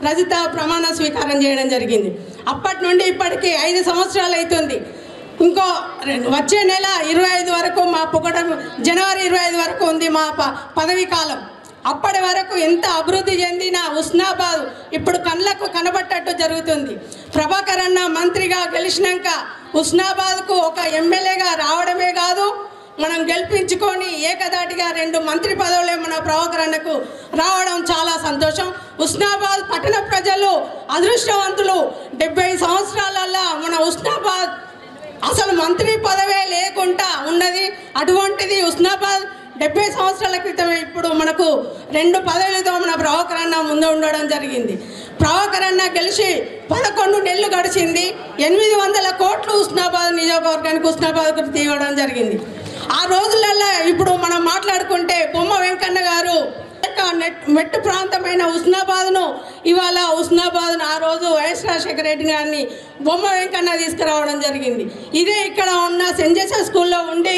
రజిత ప్రమాణ స్వీకారం చేయడం జరిగింది అప్పటి నుండి ఇప్పటికి ఐదు సంవత్సరాలు అవుతుంది ఇంకో రె- వచ్చే నెల ఇరవై ఐదు వరకు మా పొగడం జనవరి ఇరవై ఐదు వరకు ఉంది మా ప పదవీ కాలం అప్పటి వరకు ఎంత అభివృద్ధి చెందిన ఉస్నాబాద్ ఇప్పుడు కళ్ళకు కనబట్టట్టు జరుగుతుంది ప్రభాకర్ అన్న మంత్రిగా గెలిచినాక ఉస్నాబాద్కు ఒక ఎమ్మెల్యేగా రావడమే కాదు మనం గెలిపించుకొని ఏకదాటిగా రెండు మంత్రి పదవులే మన ప్రభాకర్ అన్నకు రావడం చాలా సంతోషం ఉస్నాబాద్ పట్టణ ప్రజలు అదృష్టవంతులు డెబ్బై సంవత్సరాలల్లా మన ఉస్నాబాద్ అసలు మంత్రి పదవే లేకుండా ఉన్నది అటువంటిది ఉస్నాబాద్ డెబ్బై సంవత్సరాల క్రితం ఇప్పుడు మనకు రెండు పదవులతో మన ప్రభాకర్ అన్న ముందు ఉండడం జరిగింది ప్రభాకర్ అన్న గెలిచి పదకొండు నెలలు గడిచింది ఎనిమిది వందల కోట్లు ఉస్నాబాద్ నియోజకవర్గానికి ఉస్నాబాద్కు తీయడం జరిగింది ఆ రోజులలో ఇప్పుడు మనం మాట్లాడుకుంటే బొమ్మ వెంకన్న గారు యొక్క నెట్ మెట్టు ప్రాంతమైన ఉస్నాబాద్ను ఇవాళ ఉస్నాబాద్ను ఆ రోజు వైఎస్ రాజశేఖర రెడ్డి గారిని బొమ్మ వెంకన్న తీసుకురావడం జరిగింది ఇదే ఇక్కడ ఉన్న సెంట్ జోసెఫ్ స్కూల్లో ఉండి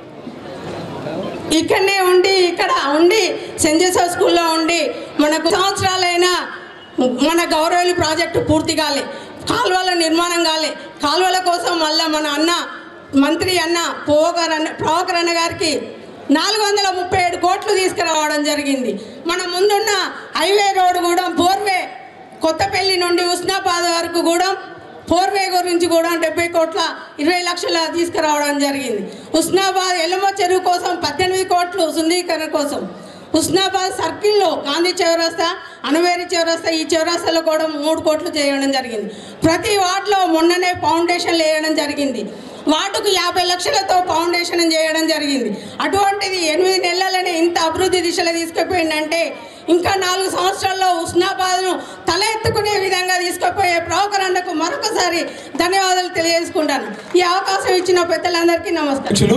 ఇక్కడనే ఉండి ఇక్కడ ఉండి సెంట్ జోసెఫ్ స్కూల్లో ఉండి మనకు సంవత్సరాలైనా మన గౌరవలి ప్రాజెక్టు పూర్తి కాలే కాలువల నిర్మాణం కాలే కాలువల కోసం మళ్ళా మన అన్న మంత్రి అన్న పోగర్ అన్న ప్రభాకర్ అన్న గారికి నాలుగు వందల ముప్పై ఏడు కోట్లు తీసుకురావడం జరిగింది మన ముందున్న హైవే రోడ్ కూడా ఫోర్వే కొత్తపల్లి నుండి ఉస్నాబాద్ వరకు కూడా ఫోర్వే గురించి కూడా డెబ్బై కోట్ల ఇరవై లక్షల తీసుకురావడం జరిగింది ఉస్నాబాద్ ఎల్లమ్మ చెరువు కోసం పద్దెనిమిది కోట్లు సుందరీకరణ కోసం ఉస్నాబాద్ సర్కిల్లో గాంధీ చౌరస్తా అనువేరి చౌరస్తా ఈ చౌరస్తాలో కూడా మూడు కోట్లు చేయడం జరిగింది ప్రతి వార్డులో మొన్ననే ఫౌండేషన్లు వేయడం జరిగింది వార్డుకు యాభై లక్షలతో ఫౌండేషన్ చేయడం జరిగింది అటువంటిది ఎనిమిది నెలలనే ఇంత అభివృద్ధి దిశలో తీసుకుపోయిందంటే ఇంకా నాలుగు సంవత్సరాల్లో ఉస్నాబాద్ను తల ఎత్తుకునే విధంగా తీసుకుపోయే ప్రభాకర్ అన్నకు మరొకసారి ధన్యవాదాలు తెలియజేసుకుంటాను ఈ అవకాశం ఇచ్చిన పెద్దలందరికీ నమస్కారం అధ్యక్షులు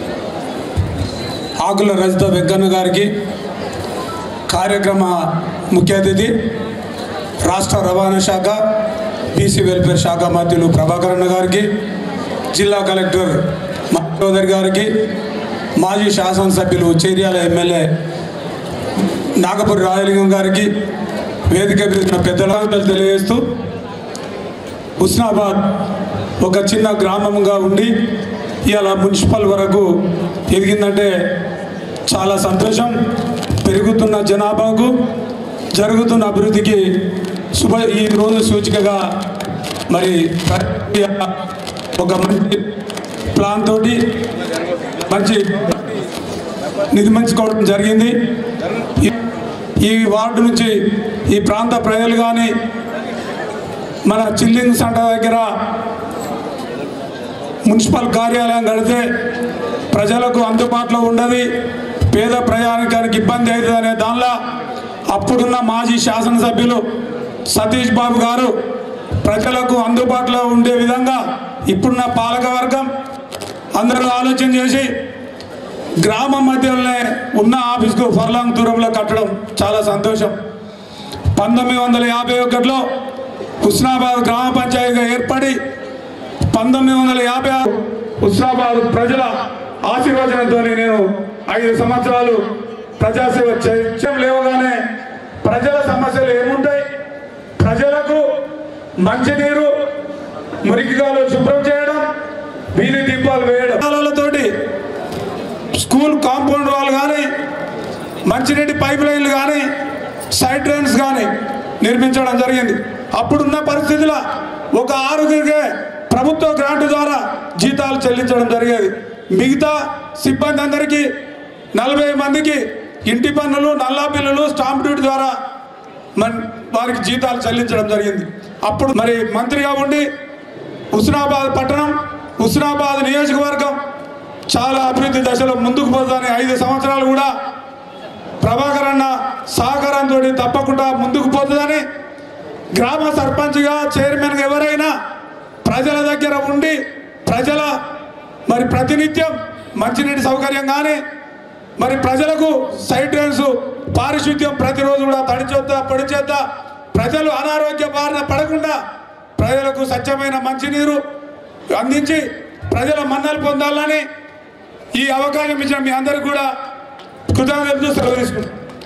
ఆకుల రజిత వెంకన్న గారికి కార్యక్రమ ముఖ్య అతిథి రాష్ట్ర రవాణా శాఖ బీసీ వెల్ఫేర్ శాఖ మంత్రులు ప్రభాకర్ అన్న గారికి జిల్లా కలెక్టర్ చౌదరి గారికి మాజీ శాసనసభ్యులు చేర్యాల ఎమ్మెల్యే నాగపూరి రాయలింగం గారికి వేదిక మీద ఉన్న పెద్దలందరూ తెలియజేస్తూ హుస్నాబాద్ ఒక చిన్న గ్రామంగా ఉండి ఇవాళ మున్సిపల్ వరకు ఎదిగిందంటే చాలా సంతోషం పెరుగుతున్న జనాభాకు జరుగుతున్న అభివృద్ధికి శుభ ఈ రోజు సూచికగా మరి ఒక మంచి ప్లాన్ తోటి మంచి నిర్మించుకోవడం జరిగింది ఈ- ఈ వార్డు నుంచి ఈ ప్రాంత ప్రజలు కానీ మన చిల్లింగ్ సెంటర్ దగ్గర మున్సిపల్ కార్యాలయం కడితే ప్రజలకు అందుబాటులో ఉండదు పేద ప్రయాణికానికి ఇబ్బంది అవుతుంది అనే దానిలో అప్పుడున్న మాజీ శాసనసభ్యులు సతీష్ బాబు గారు ప్రజలకు అందుబాటులో ఉండే విధంగా ఇప్పుడున్న పాలకవర్గం అందరూ ఆలోచన చేసి గ్రామం మధ్యలోనే ఉన్న ఆఫీస్కు ఫర్లాంగ్ దూరంలో కట్టడం చాలా సంతోషం పంతొమ్మిది వందల యాభై ఒకటిలో హుస్నాబాద్ గ్రామ పంచాయతీగా ఏర్పడి పంతొమ్మిది వందల యాభై ఆరు హుస్నాబాద్ ప్రజల ఆశీర్వచనంతో నేను ఐదు సంవత్సరాలు ప్రజాసేవ చేయడం లేవగానే ప్రజల సమస్యలు ఏముంటాయి ప్రజలకు మంచినీరు మురికిగాలు శుభ్రం చేయడం వీధి దీపాలు వేయడం తోటి స్కూల్ కాంపౌండ్ వాళ్ళు కానీ మంచినీటి పైప్ లైన్లు కానీ సైడ్ డ్రైన్స్ కానీ నిర్మించడం జరిగింది అప్పుడున్న పరిస్థితుల్లో ఒక ఆరుగురికే ప్రభుత్వ గ్రాంట్ ద్వారా జీతాలు చెల్లించడం జరిగేది మిగతా సిబ్బంది అందరికీ నలభై మందికి ఇంటి పన్నులు నల్లా బిల్లులు స్టాంప్ డ్యూటీ ద్వారా మన వారికి జీతాలు చెల్లించడం జరిగింది అప్పుడు మరి మంత్రిగా ఉండి హుస్నాబాద్ పట్టణం హుస్నాబాద్ నియోజకవర్గం చాలా అభివృద్ధి దశలో ముందుకు పోతుందని ఐదు సంవత్సరాలు కూడా ప్రభాకర్ అన్న సహకారంతో తప్పకుండా ముందుకు పోతుందని గ్రామ సర్పంచ్గా చైర్మన్గా ఎవరైనా ప్రజల దగ్గర ఉండి ప్రజల మరి ప్రతినిత్యం మంచినీటి సౌకర్యం కానీ మరి ప్రజలకు సైడ్ డ్రైన్స్ పారిశుద్ధ్యం ప్రతిరోజు కూడా తడి చేద్దా పొడి చేద్దా ప్రజలు అనారోగ్య బారిన పడకుండా ప్రజలకు స్వచ్ఛమైన మంచినీరు అందించి ప్రజల మన్నలు పొందాలని ఈ అవకాశం ఇచ్చిన మీ అందరికి కూడా కృతజ్ఞతలు సెలవు తీసుకుంటాం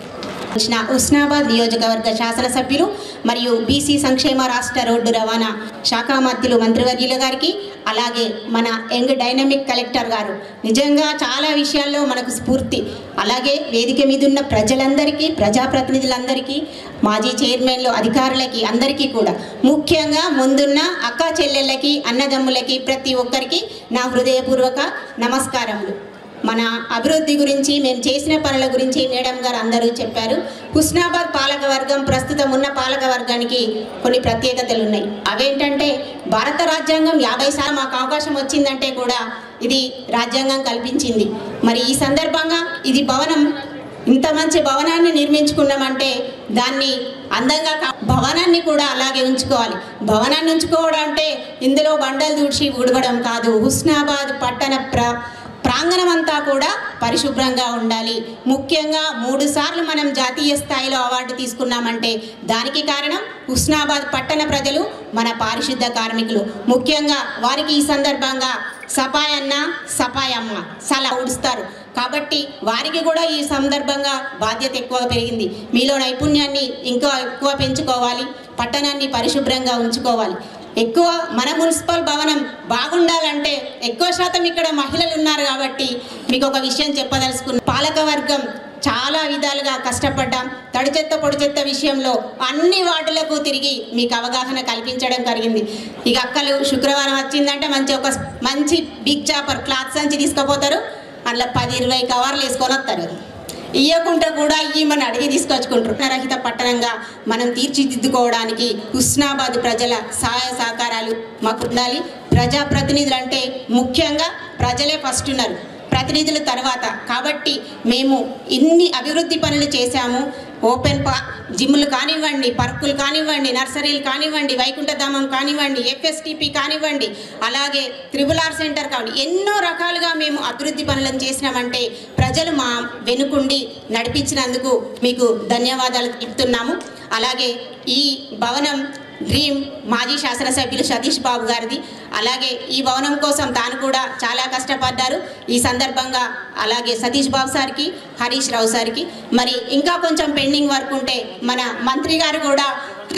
వచ్చిన ఉస్నాబాద్ నియోజకవర్గ శాసనసభ్యులు మరియు బీసీ సంక్షేమ రాష్ట్ర రోడ్డు రవాణా శాఖ మంత్రులు మంత్రివర్యుల గారికి అలాగే మన యంగ్ డైనమిక్ కలెక్టర్ గారు నిజంగా చాలా విషయాల్లో మనకు స్ఫూర్తి అలాగే వేదిక మీద ఉన్న ప్రజలందరికీ ప్రజాప్రతినిధులందరికీ మాజీ చైర్మన్లు అధికారులకి అందరికీ కూడా ముఖ్యంగా ముందున్న అక్క చెల్లెళ్ళకి అన్నదమ్ములకి ప్రతి ఒక్కరికి నా హృదయపూర్వక నమస్కారములు మన అభివృద్ధి గురించి మేము చేసిన పనుల గురించి మేడం గారు అందరూ చెప్పారు హుస్నాబాద్ పాలకవర్గం ప్రస్తుతం ఉన్న పాలకవర్గానికి కొన్ని ప్రత్యేకతలు ఉన్నాయి అవేంటంటే భారత రాజ్యాంగం యాభై శాతం మాకు అవకాశం వచ్చిందంటే కూడా ఇది రాజ్యాంగం కల్పించింది మరి ఈ సందర్భంగా ఇది భవనం ఇంత మంచి భవనాన్ని నిర్మించుకున్నామంటే దాన్ని అందంగా కా- భవనాన్ని కూడా అలాగే ఉంచుకోవాలి భవనాన్ని ఉంచుకోవడం అంటే ఇందులో బండలు దూడ్చి ఊడవడం కాదు హుస్నాబాద్ పట్టణ ప్ర ప్రాంగణం అంతా కూడా పరిశుభ్రంగా ఉండాలి ముఖ్యంగా మూడు సార్లు మనం జాతీయ స్థాయిలో అవార్డు తీసుకున్నామంటే దానికి కారణం హుస్నాబాద్ పట్టణ ప్రజలు మన పారిశుద్ధ కార్మికులు ముఖ్యంగా వారికి ఈ సందర్భంగా సపాయన్న సపాయమ్మ సలా ఊడుస్తారు కాబట్టి వారికి కూడా ఈ సందర్భంగా బాధ్యత ఎక్కువ పెరిగింది మీలో నైపుణ్యాన్ని ఇంకా ఎక్కువ పెంచుకోవాలి పట్టణాన్ని పరిశుభ్రంగా ఉంచుకోవాలి ఎక్కువ మన మున్సిపల్ భవనం బాగుండాలంటే ఎక్కువ శాతం ఇక్కడ మహిళలు ఉన్నారు కాబట్టి మీకు ఒక విషయం చెప్పదలుచుకున్న పాలక వర్గం చాలా విధాలుగా కష్టపడ్డాం తడి చెత్త పొడి చెత్త విషయంలో అన్ని వార్డులకు తిరిగి మీకు అవగాహన కల్పించడం జరిగింది ఇక అక్కలు శుక్రవారం వచ్చిందంటే మంచి ఒక మంచి బిగ్ చాపర్ క్లాత్ సంచి తీసుకుపోతారు అందులో పది ఇరవై కవర్లు వేసుకొని వస్తారు ఇయ్యకుండా కూడా ఇయ్యమని అడిగి తీసుకొచ్చుకుంటారు రహిత పట్టణంగా మనం తీర్చిదిద్దుకోవడానికి హుస్నాబాద్ ప్రజల సహాయ సహకారాలు మాకు ఉండాలి ప్రజాప్రతినిధులు అంటే ముఖ్యంగా ప్రజలే ఫస్ట్ ఉన్నారు ప్రతినిధుల తర్వాత కాబట్టి మేము ఇన్ని అభివృద్ధి పనులు చేశాము ఓపెన్ పా జిమ్లు కానివ్వండి పార్కులు కానివ్వండి నర్సరీలు కానివ్వండి వైకుంఠధామం కానివ్వండి ఎఫ్ఎస్టిపి కానివ్వండి అలాగే త్రిబుల్ ఆర్ సెంటర్ కానివ్వండి ఎన్నో రకాలుగా మేము అభివృద్ధి పనులను చేసినామంటే ప్రజలు మా వెనుకుండి నడిపించినందుకు మీకు ధన్యవాదాలు చెప్తున్నాము అలాగే ఈ భవనం డ్రీమ్ మాజీ శాసనసభ్యులు సతీష్ బాబు గారిది అలాగే ఈ భవనం కోసం తాను కూడా చాలా కష్టపడ్డారు ఈ సందర్భంగా అలాగే సతీష్ బాబు సార్కి హరీష్ రావు సార్కి మరి ఇంకా కొంచెం పెండింగ్ వర్క్ ఉంటే మన మంత్రి గారు కూడా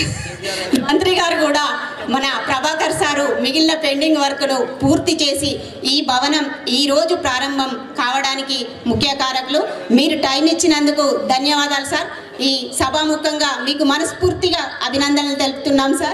మంత్రి గారు కూడా మన ప్రభాకర్ సారు మిగిలిన పెండింగ్ వర్క్ను పూర్తి చేసి ఈ భవనం ఈ రోజు ప్రారంభం కావడానికి ముఖ్య కారకులు మీరు టైం ఇచ్చినందుకు ధన్యవాదాలు సార్ ఈ సభాముఖంగా మీకు మనస్ఫూర్తిగా అభినందనలు తెలుపుతున్నాం సార్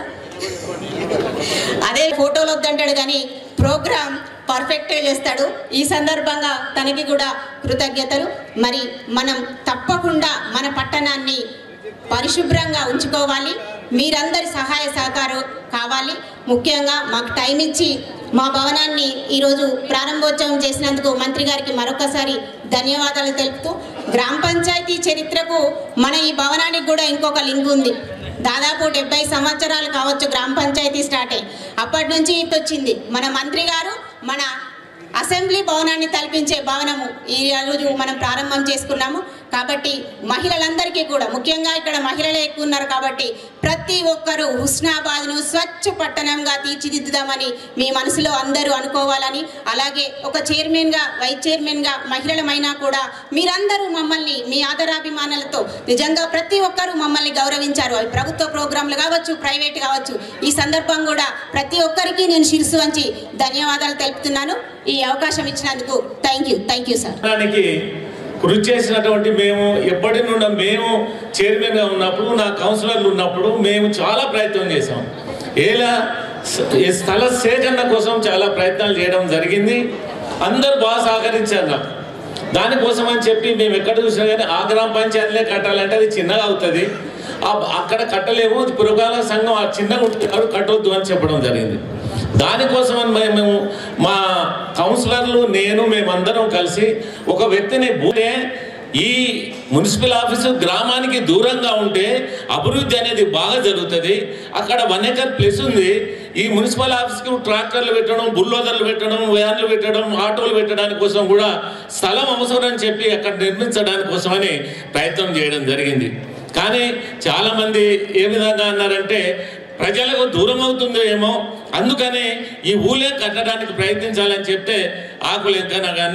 అదే ఫోటోలు వద్దంటాడు కానీ ప్రోగ్రామ్ పర్ఫెక్ట్గా చేస్తాడు ఈ సందర్భంగా తనకి కూడా కృతజ్ఞతలు మరి మనం తప్పకుండా మన పట్టణాన్ని పరిశుభ్రంగా ఉంచుకోవాలి మీరందరి సహాయ సహకారం కావాలి ముఖ్యంగా మాకు టైం ఇచ్చి మా భవనాన్ని ఈరోజు ప్రారంభోత్సవం చేసినందుకు మంత్రి గారికి మరొకసారి ధన్యవాదాలు తెలుపుతూ గ్రామ పంచాయతీ చరిత్రకు మన ఈ భవనానికి కూడా ఇంకొక లింక్ ఉంది దాదాపు డెబ్బై సంవత్సరాలు కావచ్చు గ్రామ పంచాయతీ స్టార్ట్ అయ్యి అప్పటి నుంచి ఇటు వచ్చింది మన మంత్రి గారు మన అసెంబ్లీ భవనాన్ని తలపించే భవనము ఈ రోజు మనం ప్రారంభం చేసుకున్నాము కాబట్టి మహిళలందరికీ కూడా ముఖ్యంగా ఇక్కడ మహిళలే ఎక్కువ ఉన్నారు కాబట్టి ప్రతి ఒక్కరూ హుస్నాబాద్ను స్వచ్ఛ పట్టణంగా తీర్చిదిద్దుదామని మీ మనసులో అందరూ అనుకోవాలని అలాగే ఒక చైర్మన్గా వైస్ చైర్మన్గా మహిళలమైనా కూడా మీరందరూ మమ్మల్ని మీ ఆదరాభిమానాలతో నిజంగా ప్రతి ఒక్కరూ మమ్మల్ని గౌరవించారు అవి ప్రభుత్వ ప్రోగ్రాంలు కావచ్చు ప్రైవేట్ కావచ్చు ఈ సందర్భం కూడా ప్రతి ఒక్కరికి నేను శిరసు వంచి ధన్యవాదాలు తెలుపుతున్నాను ఈ అవకాశం ఇచ్చినందుకు thank you thank you sir దానికి కృషి చేసినటువంటి మేము ఎప్పటి నుండి మేము చైర్మన్గా ఉన్నప్పుడు నా కౌన్సిలర్లు ఉన్నప్పుడు మేము చాలా ప్రయత్నం చేసాం ఎలా స- ఈ స్థల సేకరణ కోసం చాలా ప్రయత్నాలు చేయడం జరిగింది అందరు బాగా సహకరించారు నాకు దానికోసం అని చెప్పి మేము ఎక్కడ చూసినా కానీ ఆ గ్రామ పంచాయతీలే కట్టాలంటే అది చిన్నగా అవుతుంది ఆ- అక్కడ కట్టలేము ఇది పురకాల సంఘం ఆ చిన్నగా ఉంటుంది కాబట్టి కట్టొద్దు అని చెప్పడం జరిగింది దానికోసం అని మేము మా కౌన్సిలర్లు నేను మేమందరం కలిసి ఒక వ్యక్తిని బూటే ఈ మున్సిపల్ ఆఫీసు గ్రామానికి దూరంగా ఉంటే అభివృద్ధి అనేది బాగా జరుగుతుంది అక్కడ వన్ ఎకర్ ప్లేస్ ఉంది ఈ మున్సిపల్ ఆఫీస్కి ట్రాక్టర్లు పెట్టడం బుల్డోజర్లు పెట్టడం వ్యాన్లు పెట్టడం ఆటోలు పెట్టడానికి కోసం కూడా స్థలం అవసరం అని చెప్పి అక్కడ నిర్మించడానికి కోసమని ప్రయత్నం చేయడం జరిగింది కానీ చాలామంది ఏ విధంగా అన్నారంటే ప్రజలకు దూరం అవుతుందో ఏమో అందుకని ఈ ఊలే కట్టడానికి ప్రయత్నించాలని చెప్తే ఆకులు ఎంకైనా కానీ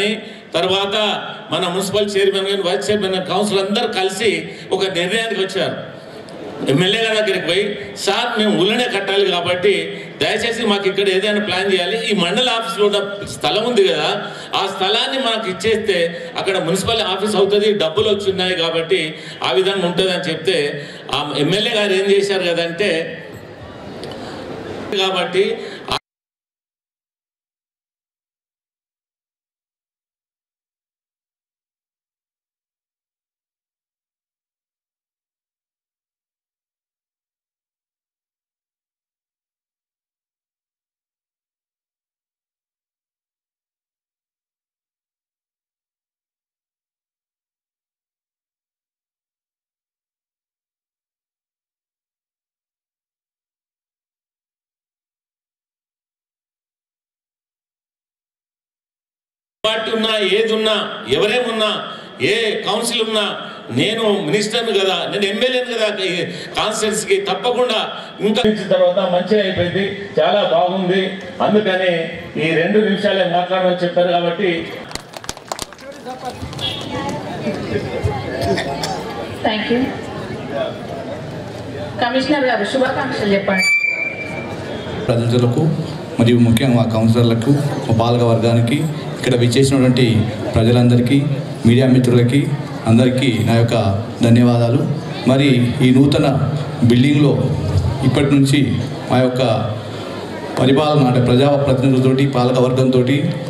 తర్వాత మన మున్సిపల్ చైర్మన్ కానీ వైస్ చైర్మన్ కానీ కౌన్సిల్ అందరూ కలిసి ఒక నిర్ణయానికి వచ్చారు ఎమ్మెల్యే గారి దగ్గరికి పోయి సార్ మేము ఊళ్ళోనే కట్టాలి కాబట్టి దయచేసి మాకు ఇక్కడ ఏదైనా ప్లాన్ చేయాలి ఈ మండల ఆఫీస్లో ఉన్న స్థలం ఉంది కదా ఆ స్థలాన్ని మనకు ఇచ్చేస్తే అక్కడ మున్సిపల్ ఆఫీస్ అవుతుంది డబ్బులు వచ్చున్నాయి కాబట్టి ఆ విధంగా ఉంటుంది అని చెప్తే ఆ ఎమ్మెల్యే గారు ఏం చేశారు కదంటే కాబట్టి పార్టీ ఉన్నా ఏది ఉన్నా ఎవరేమున్నా ఏ కౌన్సిల్ ఉన్నా నేను మినిస్టర్ని కదా నేను ఎమ్మెల్యేని కదా కాన్స్టిట్యూన్సీకి తప్పకుండా ఇంకా ఇచ్చిన తర్వాత మంచిగా అయిపోయింది చాలా బాగుంది అందుకని ఈ రెండు నిమిషాలే మాట్లాడమని చెప్పారు కాబట్టి థ్యాంక్ యూ కమిషనర్ గారు శుభాకాంక్షలు చెప్పండి ప్రజలకు మరియు ముఖ్యంగా మా కౌన్సిలర్లకు మా పాలక వర్గానికి ఇక్కడ విచ్చేసినటువంటి ప్రజలందరికీ మీడియా మిత్రులకి అందరికీ నా యొక్క ధన్యవాదాలు మరి ఈ నూతన బిల్డింగ్లో ఇప్పటి నుంచి మా యొక్క పరిపాలన అంటే ప్రజా ప్రతినిధులతోటి పాలక వర్గంతో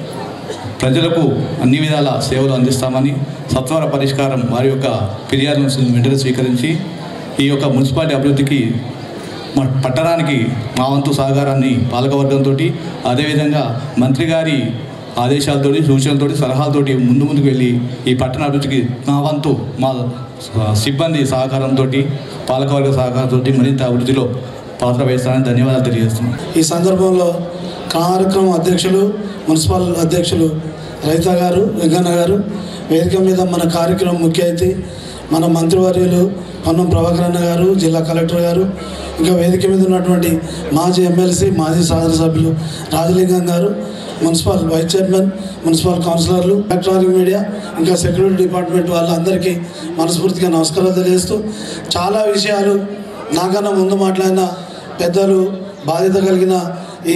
ప్రజలకు అన్ని విధాల సేవలు అందిస్తామని సత్వర పరిష్కారం వారి యొక్క ఫిర్యాదులను వెంటనే స్వీకరించి ఈ యొక్క మున్సిపాలిటీ అభివృద్ధికి మా పట్టణానికి మా వంతు సహకారాన్ని పాలకవర్గంతో అదేవిధంగా మంత్రి గారి ఆదేశాలతోటి సూచనలతోటి సలహాలతోటి ముందు ముందుకు వెళ్ళి ఈ పట్టణ అభివృద్ధికి మా వంతు మా సిబ్బంది సహకారంతో పాలకవర్గ సహకారంతో మరింత అభివృద్ధిలో పాత్ర వేస్తానని ధన్యవాదాలు తెలియజేస్తున్నాను ఈ సందర్భంలో కార్యక్రమం అధ్యక్షులు మున్సిపల్ అధ్యక్షులు రైత గారు వెంకన్న గారు వేదిక మీద మన కార్యక్రమం ముఖ్య అతిథి మన మంత్రివర్యులు పొన్నం ప్రభాకర్ అన్న గారు జిల్లా కలెక్టర్ గారు ఇంకా వేదిక మీద ఉన్నటువంటి మాజీ ఎమ్మెల్సీ మాజీ శాసనసభ్యులు రాజలింగం గారు మున్సిపల్ వైస్ చైర్మన్ మున్సిపల్ కౌన్సిలర్లు ఎలక్ట్రానిక్ మీడియా ఇంకా సెక్యూరిటీ డిపార్ట్మెంట్ వాళ్ళందరికీ మనస్ఫూర్తిగా నమస్కారాలు తెలియజేస్తూ చాలా విషయాలు నాకన్నా ముందు మాట్లాడిన పెద్దలు బాధ్యత కలిగిన ఈ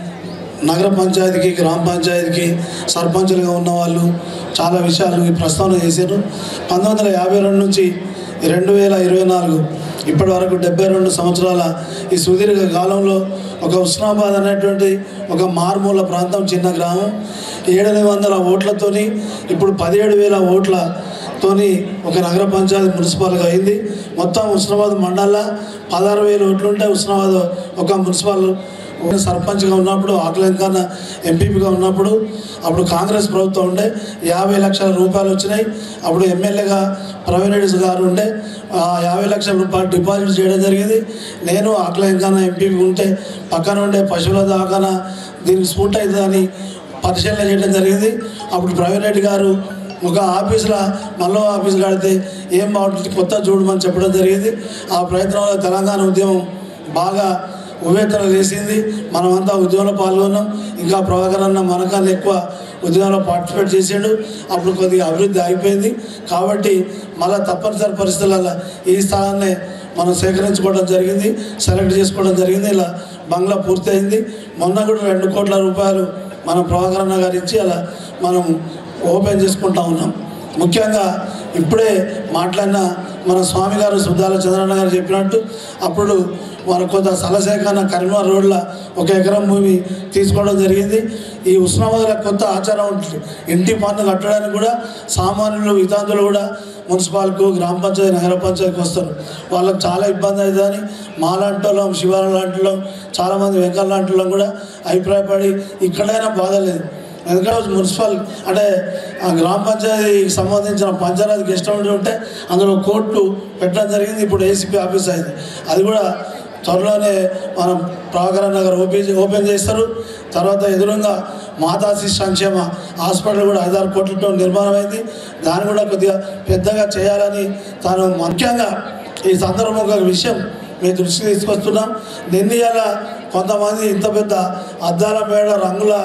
నగర పంచాయతీకి గ్రామ పంచాయతీకి సర్పంచులుగా ఉన్న వాళ్ళు చాలా విషయాలు ఈ ప్రస్తావన చేశారు పంతొమ్మిది వందల యాభై రెండు నుంచి రెండు వేల ఇరవై నాలుగు ఇప్పటి వరకు డెబ్బై రెండు సంవత్సరాల ఈ సుదీర్ఘ కాలంలో ఒక ఉస్నాబాద్ అనేటువంటి ఒక మారుమూల ప్రాంతం చిన్న గ్రామం ఏడెనిమిది వందల ఓట్లతోని ఇప్పుడు పదిహేడు వేల ఓట్లతోని ఒక నగర పంచాయతీ మున్సిపాల్గా అయింది మొత్తం ఉస్నాబాద్ మండల పదహారు వేల ఓట్లు ఉంటే ఉస్నాబాద్ ఒక మున్సిపల్ సర్పంచ్గా ఉన్నప్పుడు ఆకలంకన్న ఎంపీపీగా ఉన్నప్పుడు అప్పుడు కాంగ్రెస్ ప్రభుత్వం ఉండే యాభై లక్షల రూపాయలు వచ్చినాయి అప్పుడు ఎమ్మెల్యేగా ప్రవీణ్ రెడ్డి గారు ఉండే ఆ యాభై లక్షల రూపాయలు డిపాజిట్ చేయడం జరిగింది నేను ఆకలంకన్న ఎంపీపీ ఉంటే పక్కన ఉండే పశువుల దాకాన దీనికి స్ఫూట్ అవుతుందని పరిశీలన చేయడం జరిగింది అప్పుడు ప్రవీణ్ రెడ్డి గారు ఒక ఆఫీసులో మళ్ళీ ఆఫీస్ కడితే ఏం బాగుంటుంది కొత్త చూడమని చెప్పడం జరిగింది ఆ ప్రయత్నంలో తెలంగాణ ఉద్యమం బాగా ఉవేతన లేచింది మనమంతా ఉద్యమంలో పాల్గొన్నాం ఇంకా ప్రభాకర్ అన్న మనకన్నా ఎక్కువ ఉద్యమంలో పార్టిసిపేట్ చేసాడు అప్పుడు కొద్దిగా అభివృద్ధి అయిపోయింది కాబట్టి మళ్ళీ తప్పనిసరి పరిస్థితులలో ఈ స్థలాన్ని మనం సేకరించుకోవడం జరిగింది సెలెక్ట్ చేసుకోవడం జరిగింది ఇలా బంగ్లా పూర్తయింది మొన్న కూడా రెండు కోట్ల రూపాయలు మన ప్రభాకర్ అన్న గారు ఇచ్చి అలా మనం ఓపెన్ చేసుకుంటా ఉన్నాం ముఖ్యంగా ఇప్పుడే మాట్లాడిన మన స్వామి గారు సుద్దాల చంద్రన్న గారు చెప్పినట్టు అప్పుడు మన కొంత స్థలసేకరణ కరీంనగర్ రోడ్ల ఒక ఎకరం భూమి తీసుకోవడం జరిగింది ఈ ఉస్మానాబాద్లో కొత్త ఆచారం ఉంటుంది ఇంటి పన్ను కట్టడానికి కూడా సామాన్యులు వితాంతులు కూడా మున్సిపాల్కు గ్రామ పంచాయతీ నగర పంచాయతీకి వస్తారు వాళ్ళకి చాలా ఇబ్బంది అవుతుందని మా లాంటి వాళ్ళం శివాల లాంటి వాళ్ళం చాలామంది వెంకల లాంటి వాళ్ళం కూడా అభిప్రాయపడి ఇక్కడైనా బాధ లేదు ఎందుకంటే మున్సిపల్ అంటే ఆ గ్రామ పంచాయతీకి సంబంధించిన పంచాయతీ గెస్ట్ హౌస్ ఉంటే అందులో కోర్టు పెట్టడం జరిగింది ఇప్పుడు ఏసీపీ ఆఫీస్ అయింది అది కూడా త్వరలోనే మనం ప్రభాకర్ నగర్ ఓపెన్ ఓపెన్ చేస్తారు తర్వాత ఎదురుగా మాతాశి సంక్షేమ హాస్పిటల్ కూడా ఐదారు కోట్లతో నిర్మాణం అయింది దాన్ని కూడా కొద్దిగా పెద్దగా చేయాలని తాను ముఖ్యంగా ఈ సందర్భంగా ఒక విషయం మీ దృష్టికి తీసుకొస్తున్నాం నిర్ణయాల కొంతమంది ఇంత పెద్ద అద్దాల మేడ రంగుల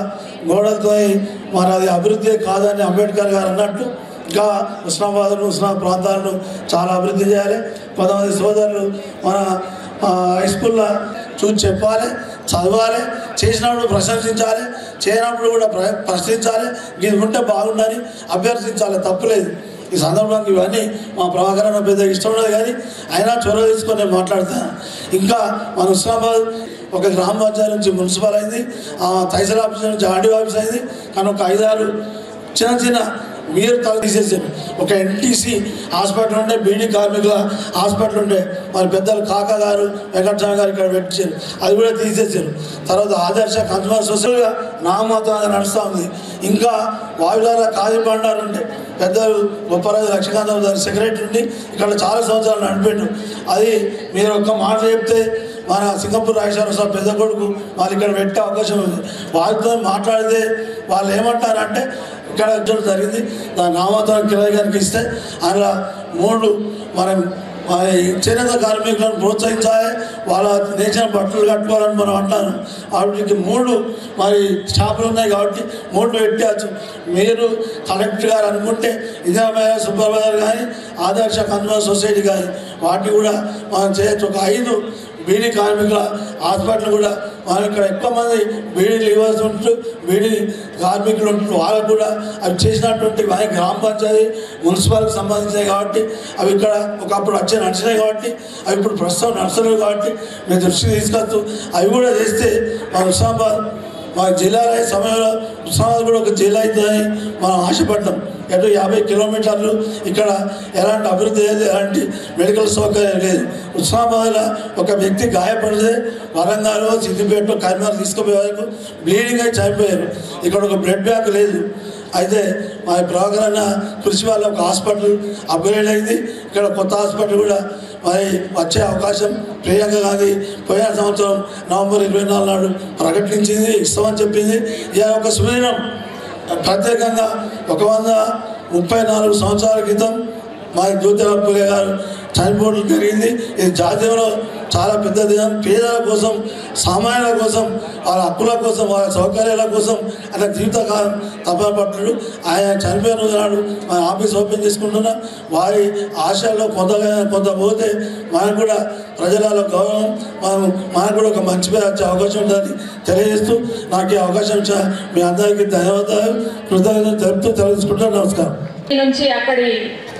గోడలతో మరి అది అభివృద్ధి కాదని అంబేద్కర్ గారు అన్నట్టు ఇంకా ఉస్మాబాద్ను ఉస్మాబాద్ ప్రాంతాలను చాలా అభివృద్ధి చేయాలి కొంతమంది సోదరులు మన ఆ, హై స్కూల్లో చూసి చెప్పాలి చదవాలి చేసినప్పుడు ప్రశంసించాలి చేయనప్పుడు కూడా ప్ర ప్రశ్నించాలి ఇది ఉంటే బాగుందని అభ్యర్థించాలి తప్పులేదు ఈ సందర్భంగా ఇవన్నీ మా ప్రభాకర్ అన్న పెద్ద ఇష్టం ఉండదు కానీ అయినా చొరవ తీసుకొని నేను మాట్లాడతాను ఇంకా మన ఉస్మాబాద్ ఒక గ్రామ పంచాయతీ నుంచి మున్సిపల్ అయింది ఆ తహసీల్ ఆఫీస్ నుంచి ఆర్డీ ఆఫీస్ అయింది కానీ ఒక ఐదారు చిన్న చిన్న మీరు తల తీసేసారు ఒక ఎన్టీసీ హాస్పిటల్ ఉండే బీడీ కార్మికుల హాస్పిటల్ ఉండే మరి పెద్దలు కాకా గారు వెంకటస్వామి గారు ఇక్కడ పెట్టారు అది కూడా తీసేసారు తర్వాత ఆదర్శ కన్స్యూమర్ సొసైటీగా నామమాత్రంగా నడుస్తూ ఉంది ఇంకా వాయులాల కాజీ బండారు ఉండే పెద్దలు గొప్పరాజు లక్ష్మీకాంతరావు గారి సెక్రటరీ ఉండి ఇక్కడ చాలా సంవత్సరాలు నడిపెట్టు అది మీరు ఒక్క మాట చెప్తే మన సింగపూర్ రాజేశ్వర స్వామి పెద్ద కొడుకు వాళ్ళు ఇక్కడ పెట్టే అవకాశం ఉంది వాళ్ళతో మాట్లాడితే వాళ్ళు ఏమంటారంటే ఇక్కడ ఉద్యోగం జరిగింది దాని నామాంతరం కిరాయి గారికి ఇస్తే అలా మూడు మనం మరి చేనేత కార్మికులను ప్రోత్సహించాలి వాళ్ళ నేసిన బట్టలు కట్టుకోవాలని మనం అంటాను వాటికి మూడు మరి షాపులు ఉన్నాయి కాబట్టి మూడు పెట్టచ్చు మీరు కలెక్టర్ గారు అనుకుంటే ఇందిరామయ్య సూపర్వైజర్ కానీ ఆదర్శ కన్జ్యూమర్ సొసైటీ కానీ వాటిని కూడా మనం చేయొచ్చు ఒక ఐదు బీడీ కార్మికుల హాస్పిటల్ కూడా మనం ఇక్కడ ఎక్కువ మంది బీడీ లీవర్స్ ఉంటూ బీడీ కార్మికులు ఉంటూ వాళ్ళకు కూడా అవి చేసినటువంటి వారి గ్రామ పంచాయతీ మున్సిపాల్కి సంబంధించినవి కాబట్టి అవి ఇక్కడ ఒకప్పుడు వచ్చి నడిచినాయి కాబట్టి అవి ఇప్పుడు ప్రస్తుతం నడుస్తున్నాయి కాబట్టి మేము దృష్టికి తీసుకొస్తూ అవి కూడా చేస్తే మా హుస్నాబాద్ మా జిల్లాలో ఈ సమయంలో హుస్నాబాద్ కూడా ఒక జిల్లా అవుతుందని మనం ఆశపడ్డాం ఎటు యాభై కిలోమీటర్లు ఇక్కడ ఎలాంటి అభివృద్ధి లేదు ఎలాంటి మెడికల్ సౌకర్యం లేదు హుస్నాబాద్లో ఒక వ్యక్తి గాయపడితే వరంగల్ సిద్దిపేట కరీంనగర్ తీసుకుపోయేందుకు బ్లీడింగ్ అయి చనిపోయారు ఇక్కడ ఒక బ్లడ్ బ్యాంక్ లేదు అయితే మా ప్రభాకర్ అన్న కృషి వల్ల ఒక హాస్పిటల్ అప్గ్రేడ్ అయింది ఇక్కడ కొత్త హాస్పిటల్ కూడా మరి వచ్చే అవకాశం ప్రియాంక గాంధీ పోయిన సంవత్సరం నవంబర్ ఇరవై నాలుగు నాడు ప్రకటించింది ఇస్తామని చెప్పింది ఇక ఒక సుదినం ప్రత్యేకంగా ఒక వంద ముప్పై నాలుగు సంవత్సరాల క్రితం మా జ్యోతిరావు పులే గారు చనిపోవడం జరిగింది ఇది జాతీయంలో చాలా పెద్ద దినం పేదల కోసం సామాన్యుల కోసం వాళ్ళ హక్కుల కోసం వాళ్ళ సౌకర్యాల కోసం ఆయన జీవితకాలం తపన పట్టాడు ఆయన చనిపోయిన రోజు నాడు మన ఆఫీస్ ఓపెన్ చేసుకుంటున్నాం వారి ఆశల్లో కొంతగా కొంత పోతే మనకు కూడా ప్రజలలో గౌరవం మనం మనకు కూడా ఒక మంచి పేరు వచ్చే అవకాశం ఉందని తెలియజేస్తూ నాకు ఈ అవకాశం ఇచ్చిన మీ అందరికీ ధన్యవాదాలు కృతజ్ఞతలు తెలుపుతూ తెలుసుకుంటాను నమస్కారం నుంచి అక్కడి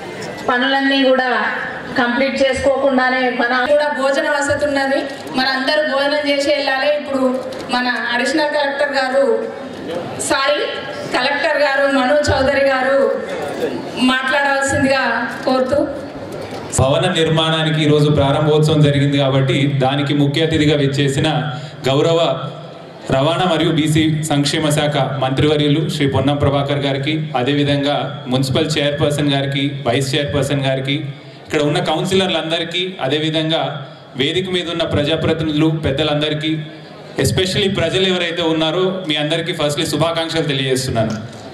పనులన్నీ కూడా కంప్లీట్ చేసుకోకుండానే మన కూడా భోజన వసతి ఉన్నది మన అందరూ భోజనం చేసి వెళ్ళాలి ఇప్పుడు మన అడిషనల్ కలెక్టర్ గారు సారీ కలెక్టర్ గారు మను చౌదరి గారు మాట్లాడవలసిందిగా కోరుతూ భవన నిర్మాణానికి ఈరోజు ప్రారంభోత్సవం జరిగింది కాబట్టి దానికి ముఖ్య అతిథిగా విచ్చేసిన గౌరవ రవాణా మరియు బీసీ సంక్షేమ శాఖ మంత్రివర్యులు శ్రీ పొన్నం ప్రభాకర్ గారికి అదేవిధంగా మున్సిపల్ చైర్పర్సన్ గారికి వైస్ చైర్పర్సన్ గారికి ఇక్కడ ఉన్న కౌన్సిలర్లందరికీ అదేవిధంగా వేదిక మీద ఉన్న ప్రజాప్రతినిధులు పెద్దలందరికీ ఎస్పెషల్లీ ప్రజలు ఎవరైతే ఉన్నారో మీ అందరికీ ఫస్ట్లీ శుభాకాంక్షలు తెలియజేస్తున్నాను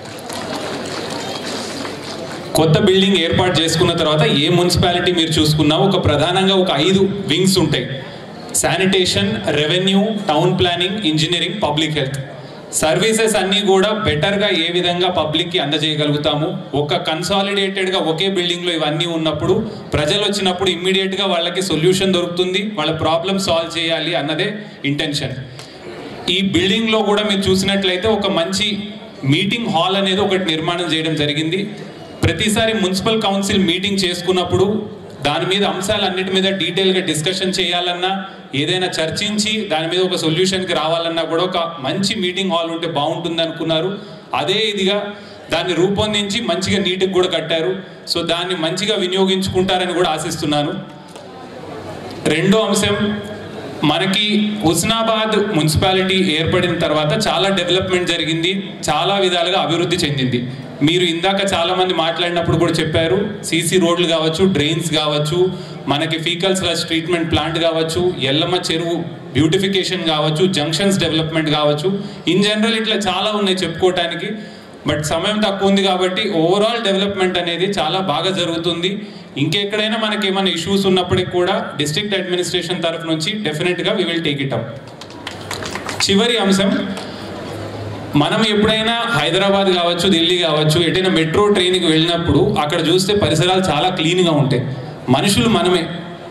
కొత్త బిల్డింగ్ ఏర్పాటు చేసుకున్న తర్వాత ఏ మున్సిపాలిటీ మీరు చూసుకున్నా ఒక ప్రధానంగా ఒక ఐదు వింగ్స్ ఉంటాయి sanitation revenue town planning engineering public health services అన్నీ కూడా బెటర్గా ఏ విధంగా పబ్లిక్కి అందజేయగలుగుతాము ఒక కన్సాలిడేటెడ్గా ఒకే బిల్డింగ్లో ఇవన్నీ ఉన్నప్పుడు ప్రజలు వచ్చినప్పుడు ఇమ్మీడియట్గా వాళ్ళకి సొల్యూషన్ దొరుకుతుంది వాళ్ళ ప్రాబ్లమ్ సాల్వ్ చేయాలి అన్నదే ఇంటెన్షన్ ఈ బిల్డింగ్లో కూడా మీరు చూసినట్లయితే ఒక మంచి మీటింగ్ హాల్ అనేది ఒకటి నిర్మాణం చేయడం జరిగింది ప్రతిసారి మున్సిపల్ కౌన్సిల్ మీటింగ్ చేసుకున్నప్పుడు దాని మీద అంశాలన్నిటి మీద డీటెయిల్గా డిస్కషన్ చేయాలన్నా ఏదైనా చర్చించి దాని మీద ఒక సొల్యూషన్కి రావాలన్నా కూడా ఒక మంచి మీటింగ్ హాల్ ఉంటే బాగుంటుంది అనుకున్నారు అదే ఇదిగా దాన్ని రూపొందించి మంచిగా నీట్గా కూడా కట్టారు సో దాన్ని మంచిగా వినియోగించుకుంటారని కూడా ఆశిస్తున్నాను రెండో అంశం మనకి హుస్నాబాద్ మున్సిపాలిటీ ఏర్పడిన తర్వాత చాలా డెవలప్మెంట్ జరిగింది చాలా విధాలుగా అభివృద్ధి చెందింది మీరు ఇందాక చాలా మంది మాట్లాడినప్పుడు కూడా చెప్పారు సీసీ రోడ్లు కావచ్చు డ్రైన్స్ కావచ్చు మనకి ఫీకల్ స్లజ్ ట్రీట్మెంట్ ప్లాంట్ కావచ్చు ఎల్లమ్మ చెరువు బ్యూటిఫికేషన్ కావచ్చు జంక్షన్స్ డెవలప్మెంట్ కావచ్చు ఇన్ జనరల్ ఇట్లా చాలా ఉన్నాయి చెప్పుకోవటానికి బట్ సమయం తక్కువ ఉంది కాబట్టి ఓవరాల్ డెవలప్మెంట్ అనేది చాలా బాగా జరుగుతుంది ఇంకెక్కడైనా మనకి ఏమైనా ఇష్యూస్ ఉన్నప్పటికి కూడా డిస్ట్రిక్ట్ అడ్మినిస్ట్రేషన్ తరఫు నుంచి డెఫినెట్గా we will take it up చివరి అంశం మనం ఎప్పుడైనా హైదరాబాద్ కావచ్చు ఢిల్లీ కావచ్చు ఎటైనా మెట్రో ట్రైన్కి వెళ్ళినప్పుడు అక్కడ చూస్తే పరిసరాలు చాలా క్లీన్గా ఉంటాయి మనుషులు మనమే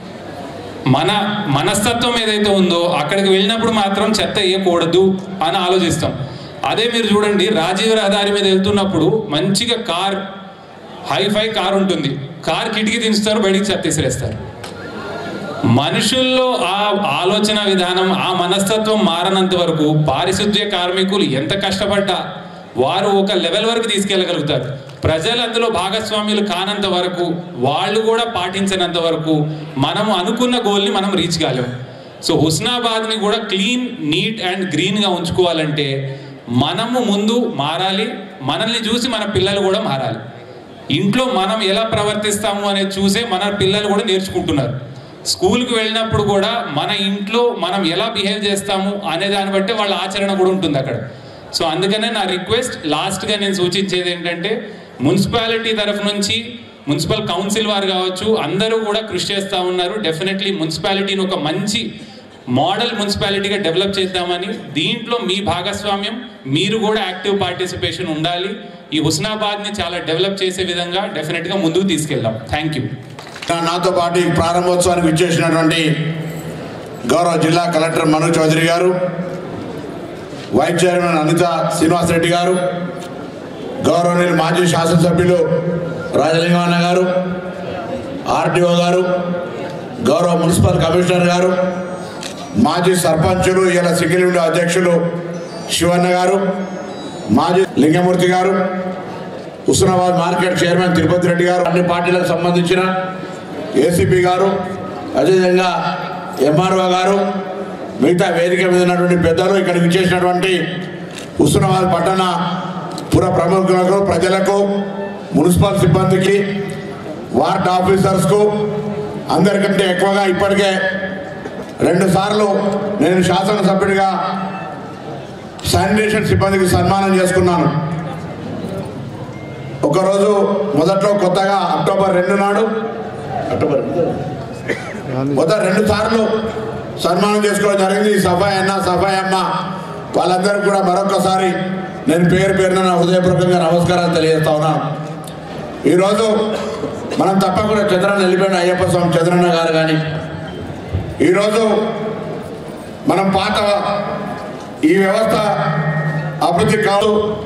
మన మనస్తత్వం ఏదైతే ఉందో అక్కడికి వెళ్ళినప్పుడు మాత్రం చెత్త వేయకూడదు అని ఆలోచిస్తాం అదే మీరు చూడండి రాజీవ్ రహదారి మీద వెళ్తున్నప్పుడు మంచిగా కార్ హైఫై కార్ ఉంటుంది కార్ కిటికీ దించుతారు బయటికి చెత్త విసిరేస్తారు మనుషుల్లో ఆ ఆలోచన విధానం ఆ మనస్తత్వం మారనంత వరకు పారిశుద్ధ్య కార్మికులు ఎంత కష్టపడ్డా వారు ఒక లెవెల్ వరకు తీసుకెళ్ళగలుగుతారు ప్రజలు అందులో భాగస్వామ్యులు కానంత వరకు వాళ్ళు కూడా పాటించినంత వరకు మనము అనుకున్న గోల్ని మనం రీచ్ కాలేము సో హుస్నాబాద్ని కూడా క్లీన్ నీట్ అండ్ గ్రీన్గా ఉంచుకోవాలంటే మనము ముందు మారాలి మనల్ని చూసి మన పిల్లలు కూడా మారాలి ఇంట్లో మనం ఎలా ప్రవర్తిస్తాము అనేది చూసే మన పిల్లలు కూడా నేర్చుకుంటున్నారు స్కూల్కి వెళ్ళినప్పుడు కూడా మన ఇంట్లో మనం ఎలా బిహేవ్ చేస్తాము అనే దాన్ని బట్టి వాళ్ళ ఆచరణ కూడా ఉంటుంది అక్కడ సో అందుకనే నా రిక్వెస్ట్ లాస్ట్గా నేను సూచించేది ఏంటంటే మున్సిపాలిటీ తరఫు నుంచి మున్సిపల్ కౌన్సిల్ వారు కావచ్చు అందరూ కూడా కృషి చేస్తూ ఉన్నారు డెఫినెట్లీ మున్సిపాలిటీని ఒక మంచి మోడల్ మున్సిపాలిటీగా డెవలప్ చేద్దామని దీంట్లో మీ భాగస్వామ్యం మీరు కూడా యాక్టివ్ పార్టిసిపేషన్ ఉండాలి ఈ హుస్నాబాద్ని చాలా డెవలప్ చేసే విధంగా డెఫినెట్గా ముందుకు తీసుకెళ్దాం థ్యాంక్ యూ నా- నాతో పాటు ఈ ప్రారంభోత్సవానికి విచ్చేసినటువంటి గౌరవ జిల్లా కలెక్టర్ మను చౌదరి గారు వైస్ చైర్మన్ అనిత శ్రీనివాసరెడ్డి గారు గౌరవనీయులు మాజీ శాసనసభ్యులు రాజలింగమన్న గారు ఆర్టీఓ గారు గౌరవ మున్సిపల్ కమిషనర్ గారు మాజీ సర్పంచులు ఇలా సింగిల్ విండో అధ్యక్షులు శివన్న గారు మాజీ లింగమూర్తి గారు హుస్నాబాద్ మార్కెట్ చైర్మన్ తిరుపతి రెడ్డి గారు అన్ని పార్టీలకు సంబంధించిన ఏసీపీ గారు అదేవిధంగా ఎంఆర్ఓ గారు మిగతా వేదిక మీద ఉన్నటువంటి పెద్దలు ఇక్కడికి చేసినటువంటి హుస్నాబాద్ పట్టణ పుర ప్రముఖులకు ప్రజలకు మున్సిపల్ సిబ్బందికి వార్డ్ ఆఫీసర్స్కు అందరికంటే ఎక్కువగా ఇప్పటికే రెండు సార్లు నేను శాసనసభ్యుడిగా శానిటేషన్ సిబ్బందికి సన్మానం చేసుకున్నాను ఒకరోజు మొదట్లో కొత్తగా అక్టోబర్ రెండు నాడు అక్టోబర్ మొదట రెండు సార్లు సన్మానం చేసుకోవడం జరిగింది ఈ సఫాయి అన్న సఫాయి అమ్మ వాళ్ళందరూ కూడా మరొకసారి నేను పేరు పేరున నా హృదయపూర్వకంగా నమస్కారాలు తెలియజేస్తా ఉన్నాను ఈరోజు మనం తప్పకుండా చంద్రన్న వెళ్ళిపోయిన అయ్యప్ప స్వామి చంద్రన్న గారు కానీ ఈరోజు మనం పాత ఈ వ్యవస్థ అభివృద్ధి కాదు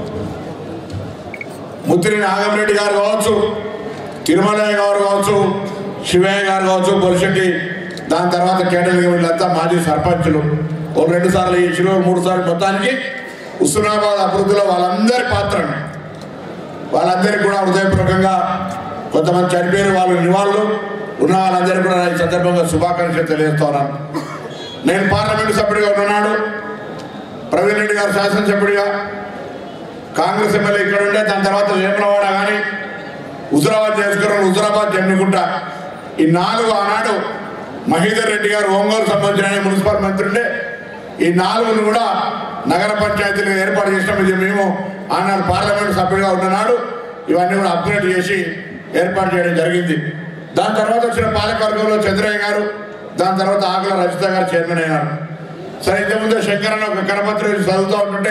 ముత్తిరి నాగంరెడ్డి గారు కావచ్చు తిరుమలయ్య గారు కావచ్చు శివయ్య గారు కావచ్చు పొలిశెట్టి దాని తర్వాత కేటగిరీ వీళ్ళంతా మాజీ సర్పంచులు ఓ రెండు సార్లు ఈ శిలువ మూడు సార్లు మొత్తానికి హుస్నాబాద్ అభివృద్ధిలో వాళ్ళందరి పాత్రను వాళ్ళందరికీ కూడా హృదయపూర్వకంగా కొంతమంది చనిపోయిన వాళ్ళు నివాళులు ఉన్న వాళ్ళందరికీ కూడా ఈ సందర్భంగా శుభాకాంక్షలు తెలియజేస్తున్నాను నేను పార్లమెంటు సభ్యుడిగా ఉన్నాడు ప్రవీణ్ రెడ్డి గారు శాసనసభ్యుడిగా కాంగ్రెస్ ఎమ్మెల్యే ఇక్కడ ఉండే దాని తర్వాత వేములవాడ కానీ హుజురాబాద్ చేసుకున్నాను హుజురాబాద్ జమ్మికుంట ఈ నాలుగు ఆనాడు మహీధర్ రెడ్డి గారు ఒంగోలు సంబంధించిన మున్సిపల్ మంత్రి ఉండే ఈ నాలుగును కూడా నగర పంచాయతీలు ఏర్పాటు చేసినాం ఇది మేము ఆనాడు పార్లమెంట్ సభ్యుడిగా ఉన్ననాడు ఇవన్నీ కూడా అప్గ్రేడ్ చేసి ఏర్పాటు చేయడం జరిగింది దాని తర్వాత వచ్చిన పాలకవర్గంలో చంద్రయ్య గారు దాని తర్వాత ఆకుల రజిత గారు చైర్మన్ అయినారు సరే ఇంతకుముందు శంకరన్న ఒక కరపత్రం చదువుతూ ఉంటుంటే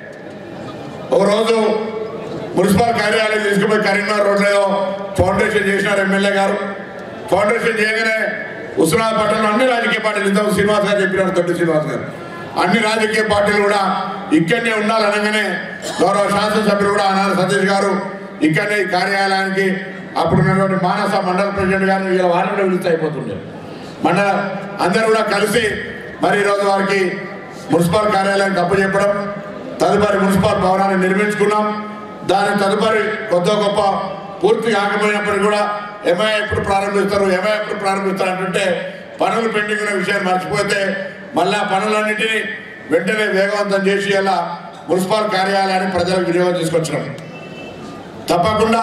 ఒక రోజు మున్సిపల్ కార్యాలయం తీసుకుపోయి కరీంనగర్ రోడ్లో ఫౌండేషన్ చేసినారు ఎమ్మెల్యే గారు ఫౌండేషన్ చేయగానే ఉస్మానాబాద్ పట్టణంలో అన్ని రాజకీయ పార్టీలు ఇంతకు శ్రీనివాస్ గారు చెప్పినారు తొట్టి శ్రీనివాస్ గారు అన్ని రాజకీయ పార్టీలు కూడా ఇక్కడనే ఉండాలనగానే గౌరవ శాసనసభ్యులు కూడా ఆనాడు సతీష్ గారు ఇక్కడనే ఈ కార్యాలయానికి అప్పుడు ఉన్నటువంటి మానస మండల ప్రెసిడెంట్ గారిని వీళ్ళ వారిని కూడా పిలిస్తే అయిపోతుండే మండల అందరూ కూడా కలిసి మరి ఈరోజు వారికి మున్సిపల్ కార్యాలయానికి అప్పచెప్పడం తదుపరి మున్సిపల్ భవనాన్ని నిర్మించుకున్నాం దాని తదుపరి కొత్త గొప్ప పూర్తి కాకపోయినప్పటికీ కూడా ఎంఐ ఎప్పుడు ప్రారంభిస్తారు ఎంఐ ఎప్పుడు ప్రారంభిస్తారు అంటుంటే పనులు పెండింగ్ ఉన్న విషయాన్ని మర్చిపోతే మళ్ళా పనులన్నింటినీ వెంటనే వేగవంతం చేసి అలా మున్సిపల్ కార్యాలయాన్ని ప్రజలకు వినియోగం తీసుకొచ్చినాం తప్పకుండా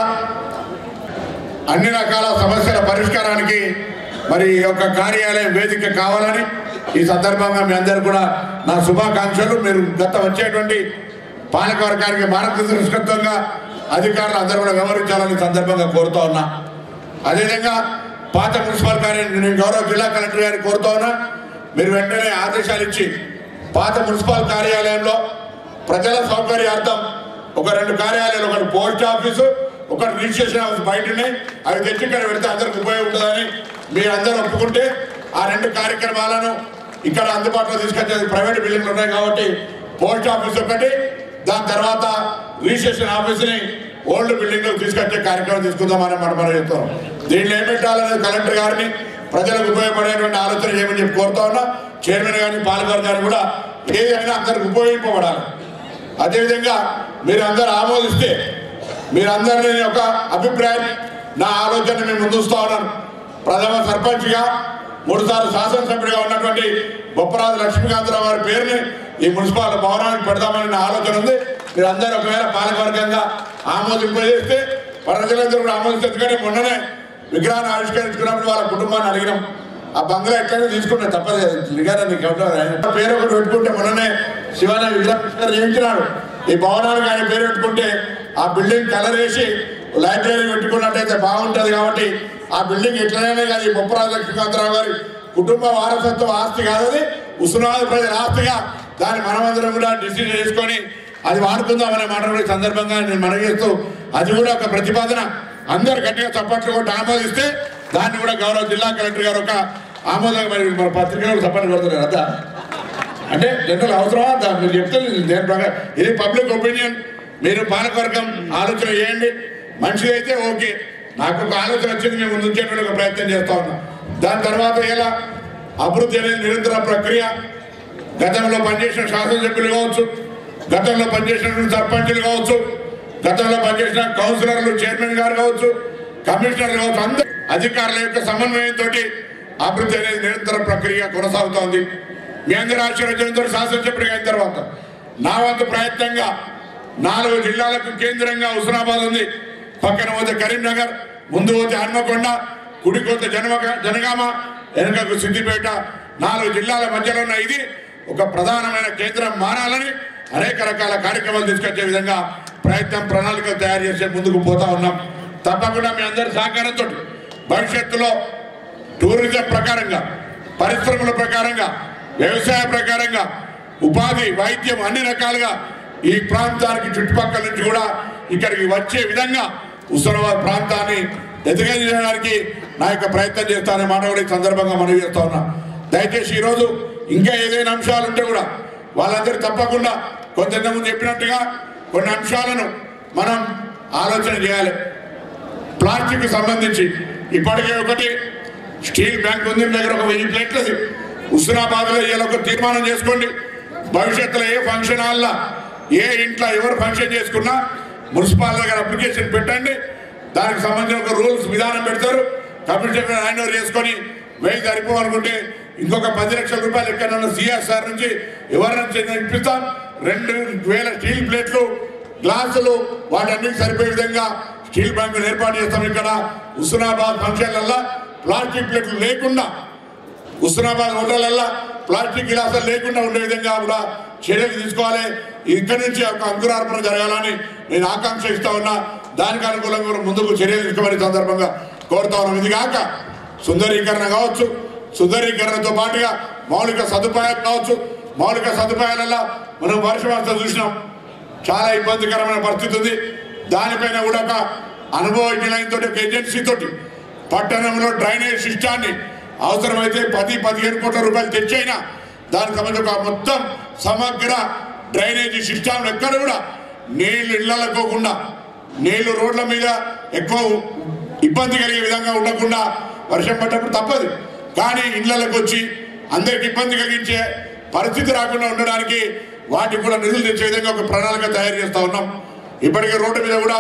అన్ని రకాల సమస్యల పరిష్కారానికి మరి ఈ యొక్క కార్యాలయం వేదిక కావాలని ఈ సందర్భంగా మీ అందరు కూడా నా శుభాకాంక్షలు మీరు గత వచ్చేటువంటి పాలకవర్గానికి మార్గదర్శకత్వంగా అధికారులు అందరూ కూడా వ్యవహరించాలని ఈ సందర్భంగా కోరుతా ఉన్నా అదేవిధంగా పాత మున్సిపల్ కార్యాలయం నేను గౌరవ జిల్లా కలెక్టర్ గారిని కోరుతా ఉన్నా మీరు వెంటనే ఆదేశాలు ఇచ్చి పాత మున్సిపల్ కార్యాలయంలో ప్రజల సౌకర్యార్థం ఒక రెండు కార్యాలయాలు ఒకటి పోస్ట్ ఆఫీసు ఒకటి రిజిస్ట్రేషన్ ఆఫీస్ బయట ఉన్నాయి అవి తెచ్చి ఇక్కడ పెడితే అందరికి ఉపయోగం ఉంటుందని మీరు అందరూ ఒప్పుకుంటే ఆ రెండు కార్యక్రమాలను ఇక్కడ అందుబాటులో తీసుకొచ్చేది ప్రైవేట్ బిల్డింగ్లు ఉన్నాయి కాబట్టి పోస్ట్ ఆఫీస్ ఒకటి దాని తర్వాత రిజిస్ట్రేషన్ ఆఫీస్ని ఓల్డ్ బిల్డింగ్ లో తీసుకొచ్చే కార్యక్రమం తీసుకుందామని మనం మనం చెప్తాం దీంట్లో ఏం పెట్టాలనేది కలెక్టర్ గారిని ప్రజలకు ఉపయోగపడేటువంటి ఆలోచన చేయమని చెప్పి కోరుతా ఉన్నా చైర్మన్ గారిని పాలకర్ గారిని కూడా ఏదైనా అందరికి ఉపయోగింపబడాలి అదేవిధంగా మీరు అందరు ఆమోదిస్తే మీరందరినీ ఒక అభిప్రాయం నా ఆలోచన మేము ముందుస్తా ఉన్నాను ప్రథమ సర్పంచ్గా మూడుసార్లు శాసనసభ్యుడిగా ఉన్నటువంటి బొప్పరాజు లక్ష్మీకాంతరావు గారి పేరుని ఈ మున్సిపల్ భవనానికి పెడదామని నా ఆలోచన ఉంది మీరు అందరూ ఒకవేళ పాలకవర్గంగా ఆమోదింపజేస్తే ప్రజలందరూ కూడా ఆమోదిస్తే ఎందుకంటే మొన్ననే విగ్రహాన్ని ఆవిష్కరించుకున్నప్పుడు వాళ్ళ కుటుంబాన్ని అడిగినాం ఆ బంగ్లా ఎట్లయినా తీసుకుంటే తప్పలేదు నిగారా నీకు ఎవరో ఆయన పేరు ఒకటి పెట్టుకుంటే మొన్ననే శివాన విగ్రహం చేయించినాడు ఈ భవనానికి ఆయన పేరు పెట్టుకుంటే ఆ బిల్డింగ్ కలర్ వేసి లైబ్రరీ పెట్టుకున్నట్టయితే బాగుంటుంది కాబట్టి ఆ బిల్డింగ్ ఎట్లనే కాదు ఈ బొప్పరాజు లక్ష్మీకాంతరావు గారి కుటుంబ వారసత్వ ఆస్తి కాదు అది ఉస్మానాబాద్ ప్రజల ఆస్తిగా దాన్ని మనమందరం కూడా డిసిజన్ చేసుకొని అది వాడుకుందామనే మాట కూడా ఈ సందర్భంగా నేను మనవి చేస్తూ అది కూడా ఒక ప్రతిపాదన అందరు గట్టిగా చప్పట్లు కొట్టి ఆమోదిస్తే దాన్ని కూడా గౌరవ జిల్లా కలెక్టర్ గారు ఒక ఆమోదం మరి మన పత్రికలు చప్పట్లు కొడుతున్నారు అంతా అంటే జనరల్ అవసరమా దా- మీరు చెప్తే దేని ప్రకారం ఇది పబ్లిక్ ఒపీనియన్ మీరు పాలకవర్గం ఆలోచన చేయండి మంచిది అయితే ఓకే నాకు ఒక ఆలోచన వచ్చింది మేము ముందుంచేటువంటి ఒక ప్రయత్నం చేస్తా ఉన్నాం దాని తర్వాత ఎలా అభివృద్ధి అనేది నిరంతర ప్రక్రియ గతంలో పనిచేసిన శాసనసభ్యులు కావచ్చు గతంలో పనిచేసినటువంటి సర్పంచులు కావచ్చు గతంలో పనిచేసిన కౌన్సిలర్లు చైర్మన్ గారు కావచ్చు కమిషనర్లు కావచ్చు అందరు అధికారుల యొక్క సమన్వయంతో అభివృద్ధి అనేది నిరంతర ప్రక్రియ కొనసాగుతోంది మీ అందరి ఆశీర్వచనంతో శాసనసభ్యుడిగా అయిన తర్వాత నా వంతు ప్రయత్నంగా నాలుగు జిల్లాలకు కేంద్రంగా హుస్నాబాద్ ఉంది పక్కన పోతే కరీంనగర్ ముందు పోతే హన్మకొండ కుడి పోతే జనమ జనగామ వెనుకకు సిద్దిపేట నాలుగు జిల్లాల మధ్యలో ఉన్న ఇది ఒక ప్రధానమైన కేంద్రం మారాలని అనేక రకాల కార్యక్రమాలు తీసుకొచ్చే విధంగా ప్రయత్నం ప్రణాళికలు తయారు చేసే ముందుకు పోతా ఉన్నాం తప్పకుండా మీ అందరి సహకారంతో భవిష్యత్తులో టూరిజం ప్రకారంగా పరిశ్రమల ప్రకారంగా వ్యవసాయ ప్రకారంగా ఉపాధి వైద్యం అన్ని రకాలుగా ఈ ప్రాంతానికి చుట్టుపక్కల నుంచి కూడా ఇక్కడికి వచ్చే విధంగా ఉస్మానాబాద్ ప్రాంతాన్ని ఎదగజేయడానికి నా యొక్క ప్రయత్నం చేస్తాననే మాట కూడా ఈ సందర్భంగా మనవి చేస్తా ఉన్నా దయచేసి ఈరోజు ఇంకా ఏదైనా అంశాలు ఉంటే కూడా వాళ్ళందరూ తప్పకుండా కొంతమంది చెప్పినట్టుగా కొన్ని అంశాలను మనం ఆలోచన చేయాలి ప్లాస్టిక్ సంబంధించి ఇప్పటికే ఒకటి స్టీల్ బ్యాంక్ ఉంది మీ దగ్గర ఒక వెయ్యి ప్లేట్లది హుస్నాబాద్ లో ఇలా ఒక తీర్మానం చేసుకోండి భవిష్యత్తులో ఏ ఫంక్షన్ హాల్లో ఏ ఇంట్లో ఎవరు ఫంక్షన్ చేసుకున్నా మున్సిపాల్ దగ్గర అప్లికేషన్ పెట్టండి దానికి సంబంధించిన ఒక రూల్స్ విధానం పెడతారు కమిషనర్ హ్యాండ్ ఓవర్ చేసుకొని వెయ్యి సరిపోవనుకుంటే ఇంకొక పది లక్షల రూపాయలు ఎక్కడన్నా సిఎస్ఆర్ నుంచి ఎవరి నుంచి ఇప్పిస్తాం రెండు వేల స్టీల్ ప్లేట్లు గ్లాసులు వాటన్నిటికి సరిపోయే విధంగా స్టీల్ బ్యాంకులు ఏర్పాటు చేస్తాం ఇక్కడ హుస్నాబాద్ ఫంక్షన్లల్లో ప్లాస్టిక్ ప్లేట్లు లేకుండా హుస్నాబాద్ హోటళ్ళల్లో ప్లాస్టిక్ గ్లాసులు లేకుండా ఉండే విధంగా కూడా చర్యలు తీసుకోవాలి ఇక్కడి నుంచి ఒక అంకురార్పణ జరగాలని నేను ఆకాంక్షిస్తా ఉన్నా దానికి అనుకూలంగా కూడా ముందుకు చర్యలు తీసుకోమని సందర్భంగా కోరుతా ఉన్నాం ఇది కాక సుందరీకరణ కావచ్చు సుందరీకరణతో పాటుగా మౌలిక సదుపాయాలు కావచ్చు మౌలిక సదుపాయాలలో మనం వర్షం వస్తే చూసినాం చాలా ఇబ్బందికరమైన పరిస్థితి ఉంది దానిపైన కూడా ఒక అనుభవజ్ఞులైనతో ఒక ఏజెన్సీ తోటి పట్టణంలో డ్రైనేజ్ సిస్టాన్ని అవసరమైతే పది పదిహేను కోట్ల రూపాయలు తెచ్చైనా దానికి సంబంధించి ఒక మొత్తం సమగ్ర డ్రైనేజీ సిస్టమ్ ఎక్కడ కూడా నీళ్లు ఇళ్లకోకుండా నీళ్లు రోడ్ల మీద ఎక్కువ ఇబ్బంది కలిగే విధంగా ఉండకుండా వర్షం పడ్డప్పుడు తప్పదు కానీ ఇళ్లలోకి వచ్చి అందరికి ఇబ్బంది కలిగించే పరిస్థితి రాకుండా ఉండడానికి వాటికి కూడా నిధులు తెచ్చే విధంగా ఒక ప్రణాళిక తయారు చేస్తా ఉన్నాం ఇప్పటికే రోడ్డు మీద కూడా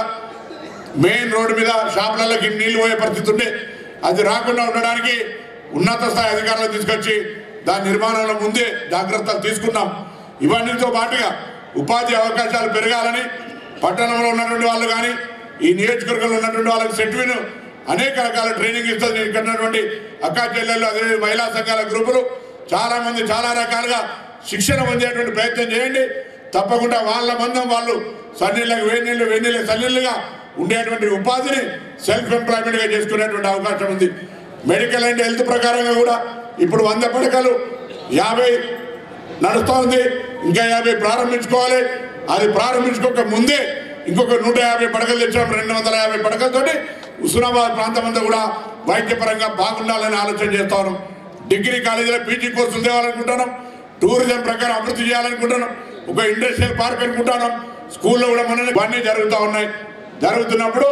మెయిన్ రోడ్డు మీద షాపులలోకి నీళ్లు పోయే పరిస్థితి ఉండే అది రాకుండా ఉండడానికి ఉన్నత స్థాయి అధికారులను తీసుకొచ్చి దాని నిర్మాణంలో ముందే జాగ్రత్తలు తీసుకున్నాం ఇవన్నీతో పాటుగా ఉపాధి అవకాశాలు పెరగాలని పట్టణంలో ఉన్నటువంటి వాళ్ళు కానీ ఈ నియోజకవర్గంలో ఉన్నటువంటి వాళ్ళకి సెట్విన్ అనేక రకాల ట్రైనింగ్ ఇస్తుంది నేను ఇక్కడ ఉన్నటువంటి అక్కా చెల్లెళ్ళు అదే మహిళా సంఘాల గ్రూపులు చాలా మంది చాలా రకాలుగా శిక్షణ పొందేటువంటి ప్రయత్నం చేయండి తప్పకుండా వాళ్ళ మందం వాళ్ళు సన్నీళ్ళకి వేణీళ్ళు వేణీళ్ళ సన్నీళ్ళుగా ఉండేటువంటి ఉపాధిని సెల్ఫ్ ఎంప్లాయ్మెంట్ గా చేసుకునేటువంటి అవకాశం ఉంది మెడికల్ అండ్ హెల్త్ ప్రకారంగా కూడా ఇప్పుడు వంద పడకలు యాభై నడుస్తూ ఉంది ఇంకా యాభై ప్రారంభించుకోవాలి అది ప్రారంభించుకోక ముందే ఇంకొక నూట యాభై పడకలు తెచ్చాం రెండు వందల యాభై పడకలతోటి హుస్నాబాద్ ప్రాంతం అంతా కూడా వైద్యపరంగా బాగుండాలని ఆలోచన చేస్తాను డిగ్రీ కాలేజీలో పీజీ కోర్సులు తేవాలనుకుంటున్నాం టూరిజం ప్రకారం అభివృద్ధి చేయాలనుకుంటున్నాం ఒక ఇండస్ట్రియల్ పార్క్ అనుకుంటున్నాం స్కూల్లో కూడా మన ఇవన్నీ జరుగుతూ ఉన్నాయి జరుగుతున్నప్పుడు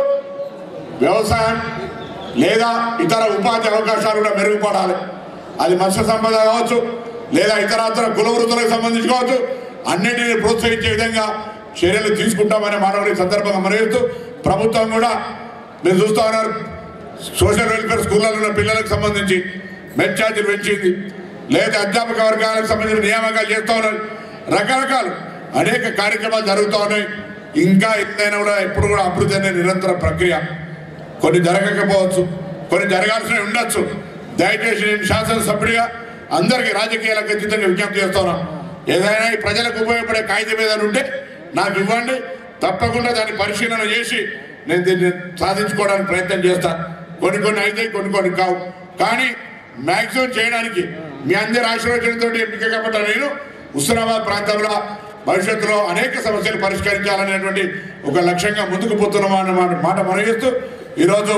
వ్యవసాయం లేదా ఇతర ఉపాధి అవకాశాలు కూడా మెరుగుపడాలి అది మత్స్య సంపద కావచ్చు లేదా ఇతరత్ర కుల వృత్తులకు సంబంధించి కావచ్చు అన్నిటిని ప్రోత్సహించే విధంగా చర్యలు తీసుకుంటామనే మానవుడి సందర్భంగా మనవిస్తూ ప్రభుత్వం కూడా మీరు చూస్తా ఉన్నారు సోషల్ వెల్ఫేర్ స్కూళ్ళలో ఉన్న పిల్లలకు సంబంధించి మెచ్ ఛార్జీలు పెంచింది లేదా అధ్యాపక వర్గాలకు సంబంధించిన నియామకాలు చేస్తూ ఉన్నారు రకరకాలు అనేక కార్యక్రమాలు జరుగుతూ ఉన్నాయి ఇంకా ఎంతైనా కూడా ఎప్పుడు కూడా అభివృద్ధి అనే నిరంతర ప్రక్రియ కొన్ని జరగకపోవచ్చు కొన్ని జరగాల్సినవి ఉండొచ్చు దయచేసి నేను శాసనసభ్యుడిగా అందరికీ రాజకీయాలకు అతీతంగా విజ్ఞప్తి చేస్తున్నాను ఏదైనా ఈ ప్రజలకు ఉపయోగపడే కాగితం ఏదైనా ఉంటే నాకు ఇవ్వండి తప్పకుండా దాన్ని పరిశీలన చేసి నేను దీన్ని సాధించుకోవడానికి ప్రయత్నం చేస్తా కొన్ని కొన్ని అయితే కొన్ని కొన్ని కావు కానీ మ్యాక్సిమం చేయడానికి మీ అందరి ఆశీర్వచనంతో ఎంపిక కాబట్టి నేను హుస్నాబాద్ ప్రాంతంలో భవిష్యత్తులో అనేక సమస్యలు పరిష్కరించాలనేటువంటి ఒక లక్ష్యంగా ముందుకు పోతున్నామా అన్న మాట మాట మనగిస్తూ ఈరోజు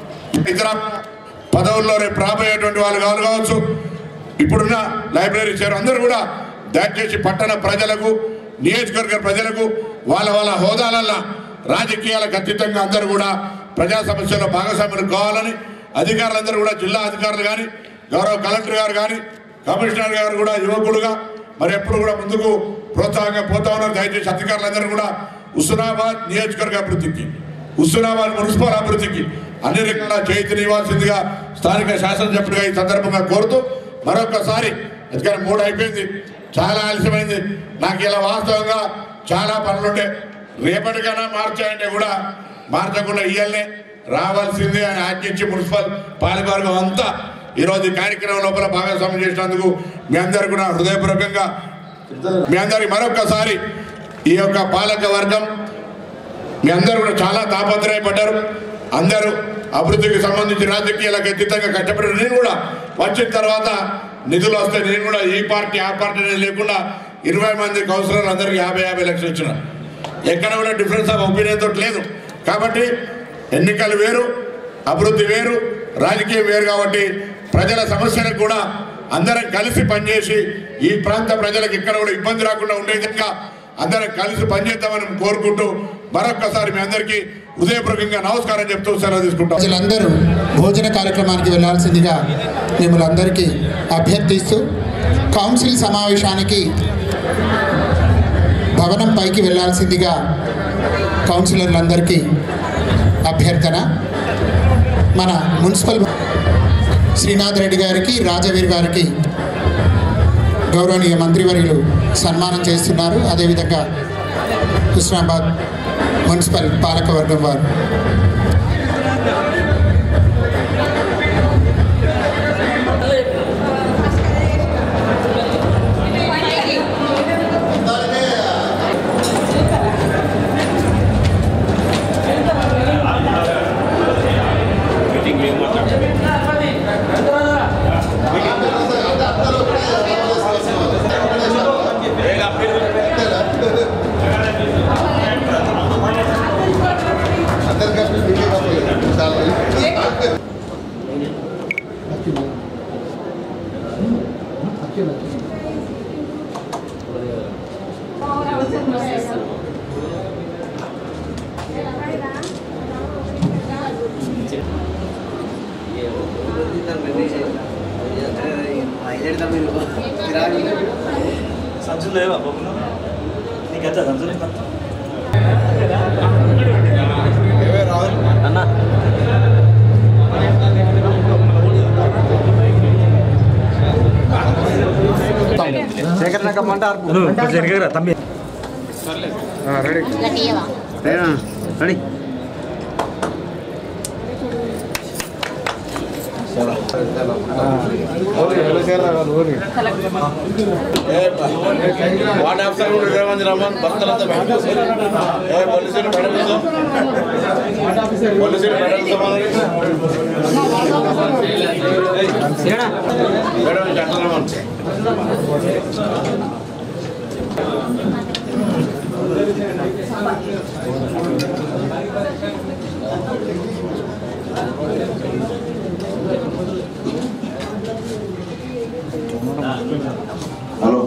ఇతర పదవుల్లో రేపు రాబోయేటువంటి వాళ్ళు కావాలి కావచ్చు ఇప్పుడున్న లైబ్రరీ చేరు అందరూ కూడా దయచేసి పట్టణ ప్రజలకు నియోజకవర్గ ప్రజలకు వాళ్ళ వాళ్ళ హోదాలల్లో రాజకీయాలకు అతీతంగా అందరూ కూడా ప్రజా సమస్యల్లో భాగస్వాములు కావాలని అధికారులందరూ కూడా జిల్లా అధికారులు కానీ గౌరవ కలెక్టర్ గారు కానీ కమిషనర్ గారు కూడా యువకుడుగా మరి ఎప్పుడు కూడా ముందుకు ప్రోత్సాహంగా పోతా ఉన్నారు దయచేసి అధికారులందరూ కూడా హుస్నాబాద్ నియోజకవర్గ అభివృద్ధికి హుస్నాబాద్ మున్సిపల్ అభివృద్ధికి అన్ని రకాల చైతన్యవాల్సిందిగా స్థానిక శాసనసభ్యుడిగా ఈ సందర్భంగా కోరుతూ మరొకసారి ఎందుకంటే మూడు అయిపోయింది చాలా ఆలస్యమైంది నాకు ఇలా వాస్తవంగా చాలా పనులుండే రేపటికైనా మార్చాయంటే కూడా మార్చకుండా ఇయ్యలనే రావాల్సిందే అని ఆజ్ఞించి మున్సిపల్ పాలకవర్గం అంతా ఈరోజు ఈ కార్యక్రమం లోపల భాగస్వామ్యం చేసినందుకు మీ అందరికీ నా హృదయపూర్వకంగా మీ అందరికి మరొకసారి ఈ యొక్క పాలక వర్గం మీ అందరూ కూడా చాలా తాపత్రయపడ్డారు అందరూ అభివృద్ధికి సంబంధించి రాజకీయాలకు అతీతంగా కష్టపడి నేను కూడా వచ్చిన తర్వాత నిధులు వస్తే నేను కూడా ఈ పార్టీ ఆ పార్టీ అనేది లేకుండా ఇరవై మంది కౌన్సిలర్లు అందరికీ యాభై యాభై లక్షలు ఇచ్చిన ఎక్కడ కూడా డిఫరెన్స్ ఆఫ్ ఒపీనియన్ తోటి లేదు కాబట్టి ఎన్నికలు వేరు అభివృద్ధి వేరు రాజకీయం వేరు కాబట్టి ప్రజల సమస్యలకు కూడా అందరం కలిసి పనిచేసి ఈ ప్రాంత ప్రజలకు ఇక్కడ కూడా ఇబ్బంది రాకుండా ఉండే విధంగా అందరం కలిసి పనిచేద్దామని కోరుకుంటూ మరొక్కసారి మీ అందరికీ హృదయపూర్వకంగా నమస్కారం చెప్తూ సెలవు తీసుకుంటాం ప్రజలందరూ భోజన కార్యక్రమానికి వెళ్ళాల్సిందిగా మిమ్మల్ని అందరికీ అభ్యర్థిస్తూ కౌన్సిల్ సమావేశానికి భవనం పైకి వెళ్ళాల్సిందిగా కౌన్సిలర్లందరికీ అభ్యర్థన మన మున్సిపల్ శ్రీనాథ్ రెడ్డి గారికి రాజవీర్ గారికి గౌరవనీయ మంత్రివర్యులు సన్మానం చేస్తున్నారు అదేవిధంగా హుస్నాబాద్ మున్సిపల్ పాలకవర్గం వారు సంచులు లేవా బొమ్మలు నీకు వచ్చా సంచులు అన్న శేఖర్ నాకు అమ్మంటారు జరిగారా తమ్మి రెడీ రెడీ వార్డ్ ఆఫీసర్ కూడా ఇరవై మంది రమ్మని భక్తులంతా ఏ పోలీసులు మేడం పోలీసులు మేడం మేడం జంటలు రమ్మని హలో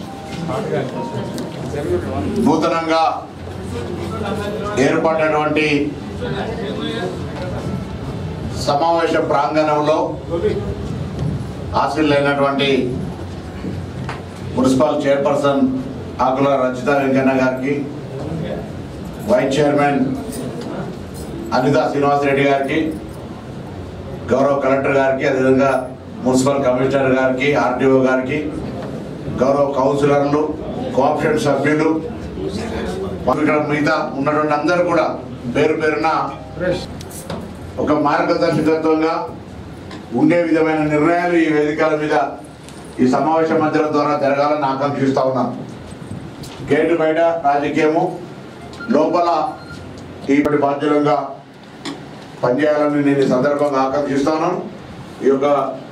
నూతనంగా ఏర్పడినటువంటి సమావేశ ప్రాంగణంలో ఆశీర్లైనటువంటి మున్సిపల్ చైర్పర్సన్ ఆకుల రచిత వెంకన్న గారికి వైస్ చైర్మన్ అనిత శ్రీనివాసరెడ్డి గారికి గౌరవ కలెక్టర్ గారికి అదేవిధంగా మున్సిపల్ కమిషనర్ గారికి ఆర్టీఓ గారికి గౌరవ కౌన్సిలర్లు కోఆప్షన్ సభ్యులు ఇక్కడ మిగతా ఉన్నటువంటి అందరూ కూడా పేరు పేరున ఒక మార్గదర్శకత్వంగా ఉండే విధమైన నిర్ణయాలు ఈ వేదికల మీద ఈ సమావేశ మందిరం ద్వారా జరగాలని ఆకాంక్షిస్తా ఉన్నాను గేటు బయట రాజకీయము లోపల ఈ బాధ్యులంగా పనిచేయాలని నేను ఈ సందర్భంగా ఆకాంక్షిస్తాను ఈ యొక్క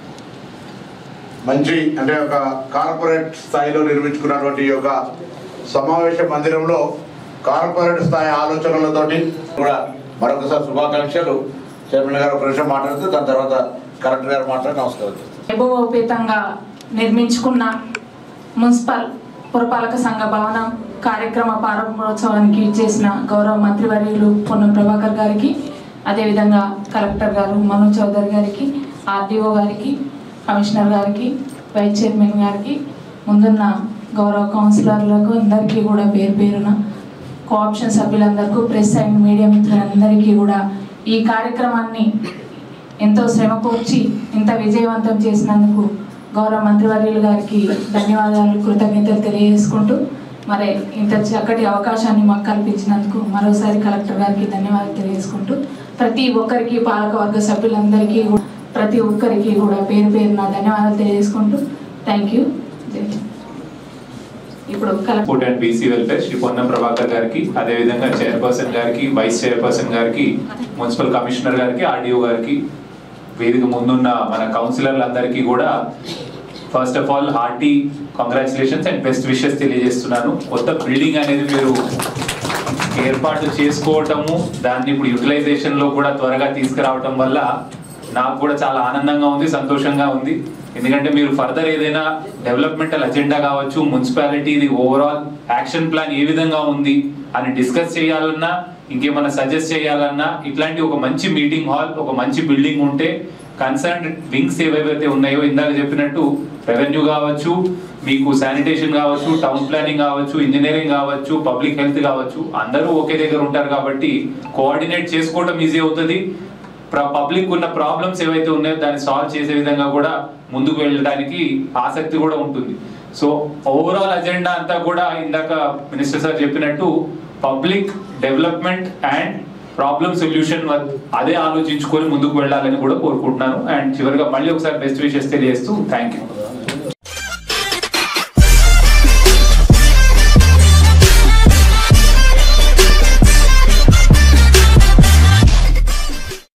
మంచి అంటే ఒక కార్పొరేట్ స్థాయిలో నిర్మించుకున్నటువంటి ఈ యొక్క సమావేశ మందిరంలో కార్పొరేట్ స్థాయి ఆలోచనలతోటి కూడా మరొకసారి శుభాకాంక్షలు చైర్మన్ గారు ఒక నిమిషం మాట్లాడుతూ దాని తర్వాత కలెక్టర్ గారు మాట్లాడి నమస్కారం వైభవోపేతంగా నిర్మించుకున్న మున్సిపల్ పురపాలక సంఘ భవనం కార్యక్రమ ప్రారంభోత్సవానికి చేసిన గౌరవ మంత్రివర్యులు పొన్నం ప్రభాకర్ గారికి అదేవిధంగా కలెక్టర్ గారు మనోజ్ చౌదరి గారికి ఆర్డీఓ గారికి కమిషనర్ గారికి వైస్ చైర్మన్ గారికి ముందున్న గౌరవ కౌన్సిలర్లకు అందరికీ కూడా పేరు పేరున కోఆప్షన్ సభ్యులందరికీ ప్రెస్ అండ్ మీడియా మిత్రులందరికీ కూడా ఈ కార్యక్రమాన్ని ఎంతో శ్రమ కోర్చి ఇంత విజయవంతం చేసినందుకు గౌరవ మంత్రివర్యులు గారికి ధన్యవాదాలు కృతజ్ఞతలు తెలియజేసుకుంటూ మరి ఇంత చక్కటి అవకాశాన్ని మాకు కల్పించినందుకు మరోసారి కలెక్టర్ గారికి ధన్యవాదాలు తెలియజేసుకుంటూ ప్రతి ఒక్కరికి పాలకవర్గ సభ్యులందరికీ కూడా ప్రతి ఒక్కరికి కూడా పేరు పేరున ధన్యవాదాలు తెలియజేసుకుంటూ థ్యాంక్ యూ ఇప్పుడు collector food and BC welfare Shri Ponnam Prabhakar గారికి అదేవిధంగా చైర్పర్సన్ గారికి వైస్ చైర్పర్సన్ గారికి మున్సిపల్ కమిషనర్ గారికి ఆర్డీఓ గారికి వేదిక ముందున్న మన కౌన్సిలర్లందరికీ కూడా first of all hearty congratulations and best wishes తెలియజేస్తున్నాను కొత్త బిల్డింగ్ అనేది మీరు ఏర్పాటు చేసుకోవటము దాన్ని ఇప్పుడు యూటిలైజేషన్ లో కూడా త్వరగా తీసుకురావటం వల్ల నాకు కూడా చాలా ఆనందంగా ఉంది సంతోషంగా ఉంది ఎందుకంటే మీరు ఫర్దర్ ఏదైనా డెవలప్మెంటల్ అజెండా కావచ్చు మున్సిపాలిటీది ఓవరాల్ యాక్షన్ ప్లాన్ ఏ విధంగా ఉంది అని డిస్కస్ చేయాలన్నా ఇంకేమైనా సజెస్ట్ చేయాలన్నా ఇట్లాంటి ఒక మంచి మీటింగ్ హాల్ ఒక మంచి బిల్డింగ్ ఉంటే కన్సర్న్ వింగ్స్ ఏవేవైతే ఉన్నాయో ఇందాక చెప్పినట్టు రెవెన్యూ కావచ్చు మీకు శానిటేషన్ కావచ్చు టౌన్ ప్లానింగ్ కావచ్చు ఇంజనీరింగ్ కావచ్చు పబ్లిక్ హెల్త్ కావచ్చు అందరూ ఒకే దగ్గర ఉంటారు కాబట్టి కోఆర్డినేట్ చేసుకోవడం ఈజీ అవుతుంది పబ్లిక్ ఉన్న ప్రాబ్లమ్స్ ఏవైతే ఉన్నాయో దాన్ని సాల్వ్ చేసే విధంగా కూడా ముందుకు వెళ్ళడానికి ఆసక్తి కూడా ఉంటుంది సో ఓవరాల్ అజెండా అంతా కూడా ఇందాక మినిస్టర్ సార్ చెప్పినట్టు public development and problem solution అదే ఆలోచించుకొని ముందుకు వెళ్ళాలని కూడా కోరుకుంటున్నాను అండ్ చివరిగా మళ్ళీ ఒకసారి బెస్ట్ విషెస్ తెలియజేస్తూ థ్యాంక్ యూ